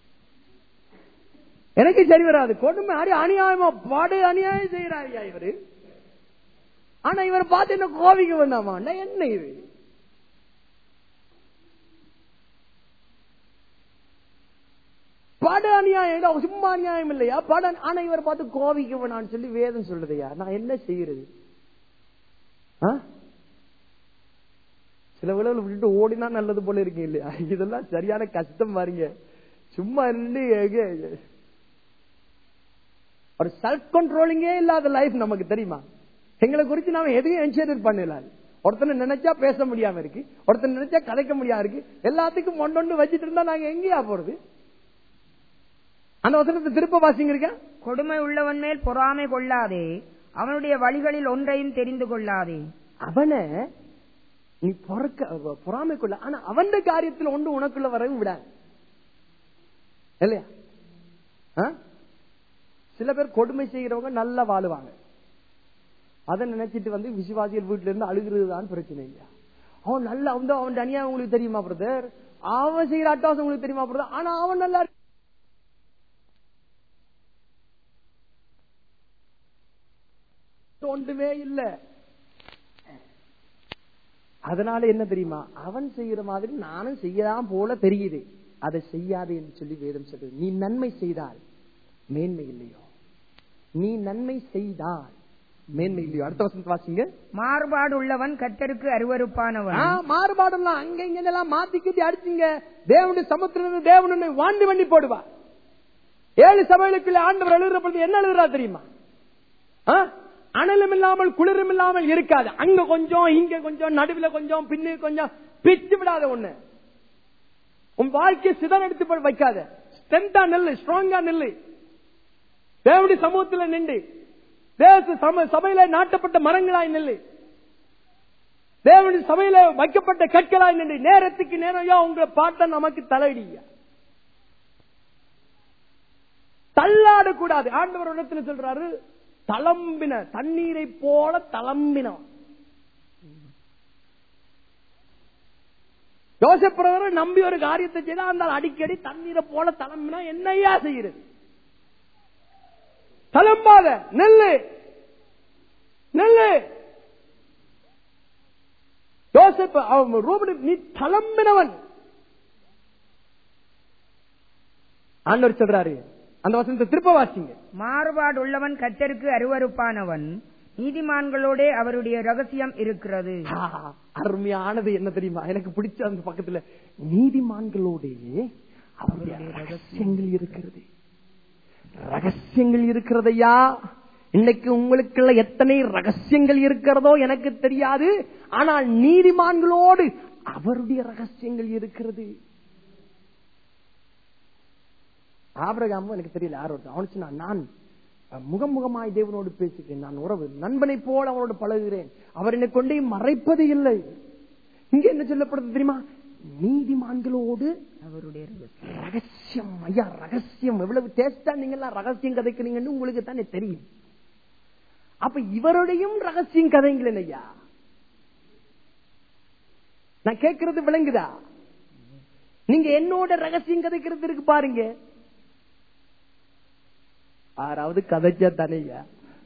எனக்கு சரி வராது கொடுமை அடி அநியாயமா பாடு அநியாயம் செய்யறாருயா இவரு ஆனா இவரை பார்த்து என்ன கோவிக்க வேண்டாமா என்ன இது பட அநியாயம் இல்ல, சும்மா அநியாயம் இல்லையா பட ஆனா இவரை பார்த்து கோவிக்க வேணாம்னு சொல்லி வேதம் சொல்லுதையா நான் என்ன செய்யறது ஆ? சில விளைவுல விட்டுட்டு ஓடினா நல்லது போல இருக்கு இல்லையா இதெல்லாம் சரியான கஷ்டம் பாருங்க சும்மா இருந்து எங்க- ஒரு செல்ஃப் கண்ட்ரோலிங்கே இல்லாத லைஃப் நமக்கு தெரியுமா எங்களை குறிச்சு நாம எதையும் என்ஷூர் பண்ணல ஒருத்தனை நினைச்சா பேச முடியாம இருக்கு ஒருத்தனை நினைச்சா கதைக்க முடியாம இருக்கு எல்லாத்துக்கும் ஒன்னொன்னு வச்சிட்டு இருந்தா நாங்க எங்கேயா போறது அந்த வசனத்தை திருப்ப வாசிங்க இருக்கா கொடுமை உள்ளவன் மேல் பொறாமை கொள்ளாதே அவனுடைய வழிகளில் ஒன்றையும் தெரிந்து கொள்ளாதே அவனை நீ பொறக்க பொறாமை கொள்ள ஆனா அவன் காரியத்தில் ஒன்று உனக்குள்ள வரவும் விடாது இல்லையா ஆ? சில பேர் கொடுமை செய்கிறவங்க நல்லா வாழுவாங்க அதை நினைச்சிட்டு வந்து விசுவாசிகள் வீட்டுல இருந்து அழுகிறது தான் பிரச்சனை இல்லையா அவன் நல்லா வந்து அவன் தனியா உங்களுக்கு தெரியுமா பிரதர் அவன் செய்யற அட்டாசம் உங்களுக்கு தெரியுமா பிரதர் ஆனா அவன் நல்லா இருக்கு. ஒன்றுமே இல்ல அதனால என்ன தெரியுமா அவன் செய்யற மாதிரி நானும் செய்யலாம் போல தெரியுது அதை செய்யாது என்று சொல்லி வேதம் சொல்றது நீ நன்மை செய்தால் மேன்மை இல்லையோ நீ நன்மை செய்தால் மேன்மை இல்லையோ அடுத்த வசனத்தை வாசிங்க மாறுபாடு உள்ளவன் கத்தருக்கு அருவருப்பானவன் ஆ, மாறுபாடெல்லாம் அங்க இங்க எல்லாம் மாத்தி கட்டி அடிச்சுங்க தேவனுடைய சமுத்திரம் தேவன் உன்னை வாண்டி பண்ணி போடுவா ஏழு சபைகளுக்குள்ள ஆண்டவர் எழுதுற பொழுது என்ன எழுதுறா தெரியுமா ஆ? அனலும் இல்லாமல் குளிரும் இல்லாமல் இருக்காது அங்க கொஞ்சம் இங்க கொஞ்சம் நடுவுல கொஞ்சம் பின்னு கொஞ்சம் பிச்சு விடாத ஒண்ணு உன் வாழ்க்கையை சிதறடித்து போய் வைக்காத ஸ்ட்ரென்தா நெல்லு ஸ்ட்ராங்கா நெல்லு தேவடி சமூகத்துல நின்று தேச சம சபையில நாட்டப்பட்ட மரங்களாய் நெல்லு தேவனுடைய சபையில வைக்கப்பட்ட கற்களாய் நின்று நேரத்துக்கு நேரம் ஐயா உங்களை பார்த்தா நமக்கு தலையடியா தள்ளாடக்கூடாது ஆண்டவர் இடத்துல சொல்றாரு தளம்பின தண்ணீரை போல தளம்பினோம் யோசப்பிரவரை நம்பி ஒரு காரியத்தை செய்தா அந்த அடிக்கடி தண்ணீரை போல தளம்பினா என்னையா செய்யறது தளம்பாத நெல்லு நெல்லு யோசப் அவன் ரூபனி நீ தளம்பினவன் ஆண்டவர் சொல்றாரு அந்த வசனத்தை திருப்ப வாசிங்க மாறுபாடு உள்ளவன் கத்தருக்கு அருவருப்பானவன் நீதிமான்களோடே அவருடைய ரகசியம் இருக்கிறது ஆ, அருமையானது என்ன தெரியுமா எனக்கு பிடிச்ச அந்த பக்கத்துல நீதிமான்களோடே அவருடைய ரகசியங்கள் இருக்கிறது ரகசியங்கள் இருக்கிறதையா இன்னைக்கு உங்களுக்குள்ள எத்தனை ரகசியங்கள் இருக்கிறதோ எனக்கு தெரியாது ஆனால் நீதிமான்களோடு அவருடைய ரகசியங்கள் இருக்கிறது ஆபிரகாமும் எனக்கு தெரியல யாரோட அவனு சொன்னான், நான் முகம் முகமாய் தேவனோடு பேசுகிறேன் நான் உறவு நண்பனை போல அவனோடு பழகுகிறேன் அவர் என்னை கொண்டே மறைப்பது இல்லை இங்க என்ன சொல்லப்படுது தெரியுமா நீதிமான்களோடு அவருடைய ரகசியம் ரகசியம் ஐயா ரகசியம் எவ்வளவு டேஸ்டா நீங்க எல்லாம் ரகசியம் கதைக்கிறீங்கன்னு உங்களுக்கு தானே தெரியும் அப்ப இவருடையும் ரகசியம் கதைங்களேன் ஐயா நான் கேட்கறது விளங்குதா நீங்க என்னோட ரகசியம் கதைக்கிறது இருக்கு பாருங்க ஆறாவது கதைச்சா தானேயா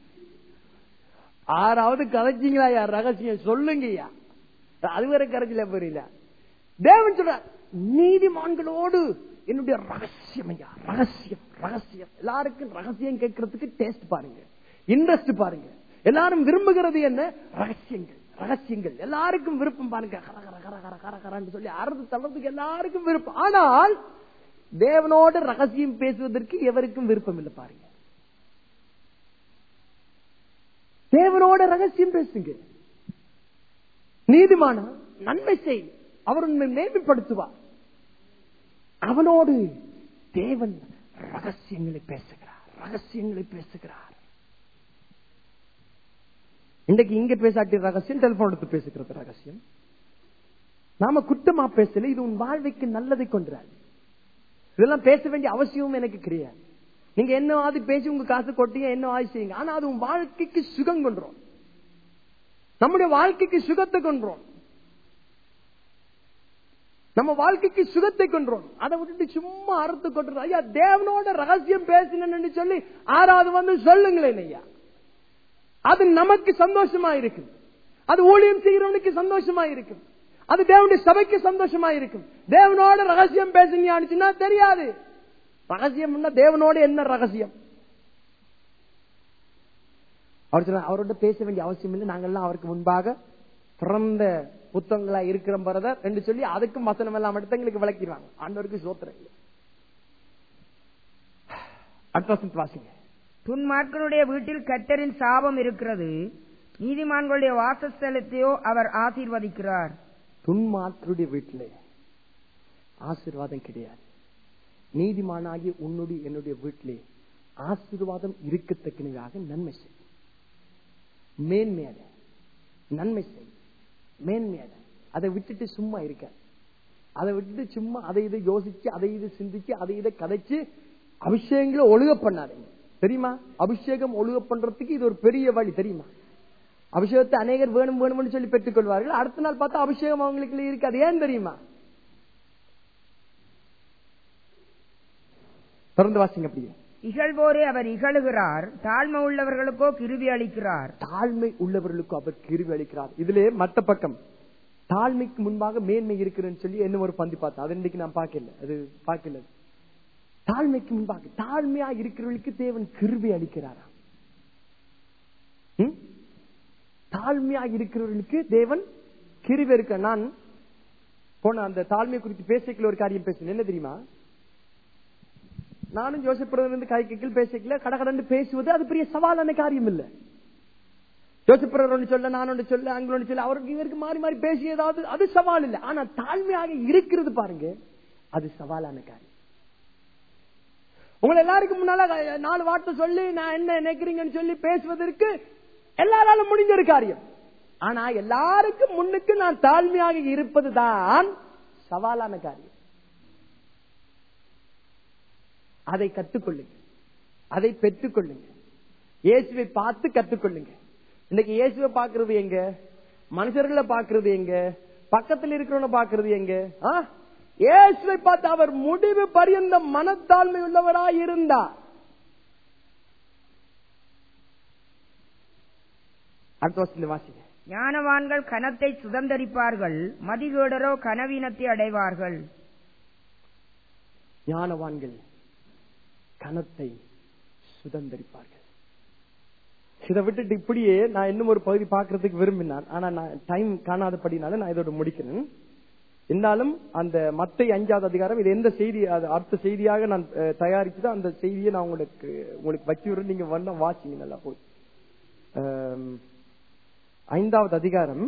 ஆறாவது கதைச்சிங்களா ஐயா ரகசியம் சொல்லுங்கய்யா அது வரை கரைச்சல புரியல தேவன் சொல்றார் நீதிமான்களோடு என்னுடைய ரகசியம் ஐயா ரகசியம் ரகசியம் எல்லாருக்கும் ரகசியம் கேட்கறதுக்கு டேஸ்ட் பாருங்க இன்ட்ரெஸ்ட் பாருங்க எல்லாரும் விரும்புகிறது என்ன ரகசியங்கள் ரகசியங்கள் எல்லாருக்கும் விருப்பம் பாருங்க கர கர கர கர கர கரன்னு சொல்லி அறுத்து தள்ளதுக்கு எல்லாருக்கும் விருப்பம் ஆனால் தேவனோடு ரகசியம் பேசுவதற்கு எவருக்கும் விருப்பம் இல்லை பாருங்க தேவனோட ரகசியம் பேசுங்க நீதிமான நன்மை செய் அவர் உண்மை மேன்மைப்படுத்துவார் அவனோடு தேவன் ரகசியங்களை பேசுகிறார் ரகசியங்களை பேசுகிறார் இன்றைக்கு இங்க பேசாட்டி ரகசியம் டெலிபோன் எடுத்து பேசுகிறது ரகசியம் நாம குற்றமா பேசல இது உன் வாழ்வைக்கு நல்லதை கொண்டுறாது இதெல்லாம் பேச வேண்டிய அவசியமும் எனக்கு கிடையாது நீங்க என்ன ஆதி பேசி உங்க காசு கொட்டிங்க என்ன ஆதி செய்யுங்க ஆனா அது உன் வாழ்க்கைக்கு சுகம் கொண்டுரும் நம்முடைய வாழ்க்கைக்கு சுகத்தை கொண்டுரும் நம்ம வாழ்க்கைக்கு சுகத்தை கொண்டுரும் அதை விட்டுட்டு சும்மா அறுத்து கொட்டுறோம் ஐயா தேவனோட ரகசியம் பேசினு சொல்லி ஆறாவது வந்து சொல்லுங்களேன் ஐயா அது நமக்கு சந்தோஷமா இருக்கும் அது ஊழியம் செய்கிறவனுக்கு சந்தோஷமா இருக்கும் அது தேவனுடைய சபைக்கு சந்தோஷமா இருக்கும் தேவனோட ரகசியம் பேசுனீங்கன்னா தெரியாது ரகசியம் தேவனோட என்ன ரகசியம் அவர் சொன்னார், அவரோட பேச வேண்டிய அவசியம் இல்லை நாங்கெல்லாம் அவருக்கு முன்பாக பிறந்த புத்தகங்களா இருக்கிற பிரதர் என்று சொல்லி அதுக்கும் வசனம் எல்லாம் எடுத்து எங்களுக்கு விளக்கிடுவாங்க ஆண்டவருக்கு சோத்திரம் இல்லை அடுத்த வசனத்தை வாசிங்க துன்மார்க்கனுடைய வீட்டில் கர்த்தரின் சாபம் இருக்கிறது நீதிமான்களுடைய வாசஸ்தலத்தையோ அவர் ஆசீர்வதிக்கிறார் துன்மார்க்கருடைய வீட்டிலே ஆசீர்வாதம் கிடையாது நீதிமானாகிய உன்னுடைய என்னுடைய வீட்டிலே ஆசீர்வாதம் இருக்கத்தக்கனதாக நன்மை செய் மேன்மையாக நன்மை செய் மேன்மையாக அதை விட்டுட்டு சும்மா இருக்க அதை விட்டுட்டு சும்மா அதை இதை யோசிச்சு அதை இதை சிந்திச்சு அதை இதை கதைச்சு அபிஷேகங்களை ஒழுக பண்ணாதீங்க தெரியுமா அபிஷேகம் ஒழுக பண்றதுக்கு இது ஒரு பெரிய வழி தெரியுமா அபிஷேகத்தை அநேகர் வேணும் வேணும்னு சொல்லி பெற்றுக் கொள்வார்கள் அடுத்த நாள் பார்த்தா அபிஷேகம் அவங்களுக்கு இருக்காது ஏன் தெரியுமா தொடர்ந்து வாசிங்க அப்படியே இகழ்வோரே அவர் இகழுகிறார் தாழ்மை உள்ளவர்களுக்கோ கிருபி அளிக்கிறார் தாழ்மை உள்ளவர்களுக்கு அவர் கிருவி அளிக்கிறார் இதிலே மத்த பக்கம் தாழ்மைக்கு முன்பாக மேன்மை இருக்கிறேன்னு சொல்லி என்ன ஒரு பந்தி பார்த்தேன் அது இன்னைக்கு நான் பார்க்கல அது பார்க்கல தாழ்மைக்கு முன்பாக தாழ்மையா இருக்கிறவர்களுக்கு தேவன் கிருபை அளிக்கிறாரா ம்? தாழ்மையா இருக்கிறவர்களுக்கு தேவன் கிருபை இருக்க நான் போன அந்த தாழ்மை குறித்து பேசிக்கல ஒரு காரியம் பேசினேன் என்ன தெரியுமா நானும் ஜோசப் இருந்து கை கீழ் பேசிக்கல கடகடன்னு பேசுவது அது பெரிய சவாலான காரியம் இல்லை ஜோசப் ஒன்று சொல்ல நான் ஒன்று சொல்ல அங்க ஒன்று சொல்ல அவருக்கு இவருக்கு மாறி மாறி பேசியதாவது அது சவால் இல்லை ஆனா தாழ்மையாக இருக்கிறது பாருங்க அது சவாலான காரியம் உங்களை எல்லாருக்கும் முன்னால அஹ், நாலு வார்த்தை சொல்லி நான் என்ன நினைக்கிறீங்கன்னு சொல்லி பேசுவதற்கு எல்லாராலும் முடிஞ்ச ஒரு காரியம் ஆனா எல்லாருக்கும் முன்னுக்கு நான் தாழ்மையாக இருப்பதுதான் சவாலான காரியம் அதை கற்றுக்கொள்ளுங்க அதை பெற்றுக்கொள்ளுங்க இயேசுவை பார்த்து கற்றுக்கொள்ளுங்க இன்னைக்கு இயேசுவை பார்க்கிறது எங்க மனுஷர்களை பார்க்கிறது எங்க பக்கத்தில் இருக்கிறவன பார்க்கிறது எங்க ஆ? இயேசுவை பார்த்து அவர் முடிவு பரியந்த மனத்தாழ்மை உள்ளவராய் இருந்தார் அடுத்த வருஷத்துல வாசிங்க ஞானவான்கள் கனத்தை சுதந்தரிப்பார்கள் மதிகேடரோ கனவீனத்தை அடைவார்கள் ஞானவான்கள் கனத்தை சுதந்தரிப்பார்கள் இதை விட்டுட்டு இப்படியே நான் இன்னும் ஒரு பகுதி பார்க்கறதுக்கு விரும்பினான் ஆனா நான் டைம் காணாதபடினால நான் இதோட முடிக்கிறேன் இருந்தாலும் அந்த மத்தை அஞ்சாவது அதிகாரம் இது எந்த செய்தி அது அடுத்த செய்தியாக நான் அஹ், தயாரிச்சுதோ அந்த செய்தியை நான் உங்களுக்கு உங்களுக்கு வச்சு விடுறேன் நீங்க வந்தா வாசிங்க நல்லா போய் அம், ஐந்தாவது அதிகாரம்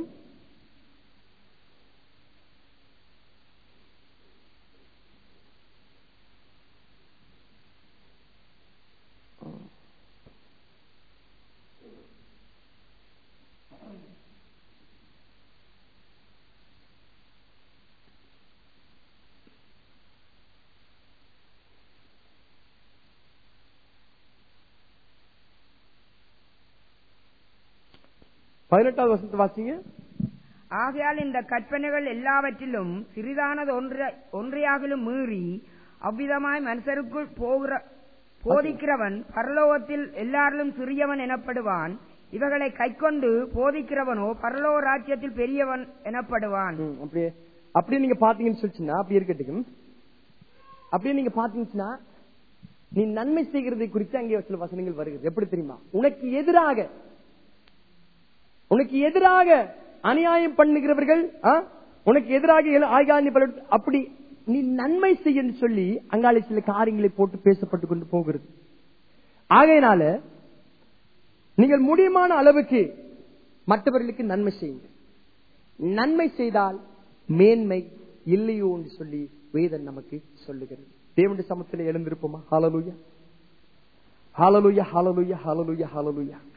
பதினெட்டாவது வருஷத்தை வாசிங்க ஆகையால் இந்த கற்பனைகள் எல்லாவற்றிலும் சிறிதானது ஒன்ற ஒன்றையாகிலும் மீறி அவ்விதமாய் மனுஷருக்குள் போகிற போதிக்கிறவன் பரலோகத்தில் எல்லாரிலும் சிறியவன் எனப்படுவான் இவைகளை கைக்கொண்டு போதிக்கிறவனோ பரலோக ராஜ்யத்தில் பெரியவன் எனப்படுவான் ம், அப்படியே அப்படியே நீங்க பாத்தீங்கன்னு சொல்லிச்சுன்னா அப்படி இருக்கட்டும் அப்படியே நீங்க பாத்தீங்கன்னா நீ நன்மை செய்கிறதை குறித்து அங்கே சில வசனங்கள் வருகிறது எப்படி தெரியுமா உனக்கு எதிராக உனக்கு எதிராக அநியாயம் பண்ணுகிறவர்கள் ஆ? உனக்கு எதிராக எழு- ஆய்காணி பலர் அப்படி நீ நன்மை செய்யன்னு சொல்லி அங்காலே சில காரியங்களை போட்டு பேசப்பட்டு கொண்டு போகிறது ஆகையினால நீங்கள் முடியுமான அளவுக்கு மற்றவர்களுக்கு நன்மை செய்யுங்கள் நன்மை செய்தால் மேன்மை இல்லையோ என்று சொல்லி வேதன் நமக்கு சொல்லுகிறது தேவனுடைய சமத்தில் எழுந்திருப்போமா ஹalleluya ஹalleluya ஹalleluya ஹalleluya ஹalleluya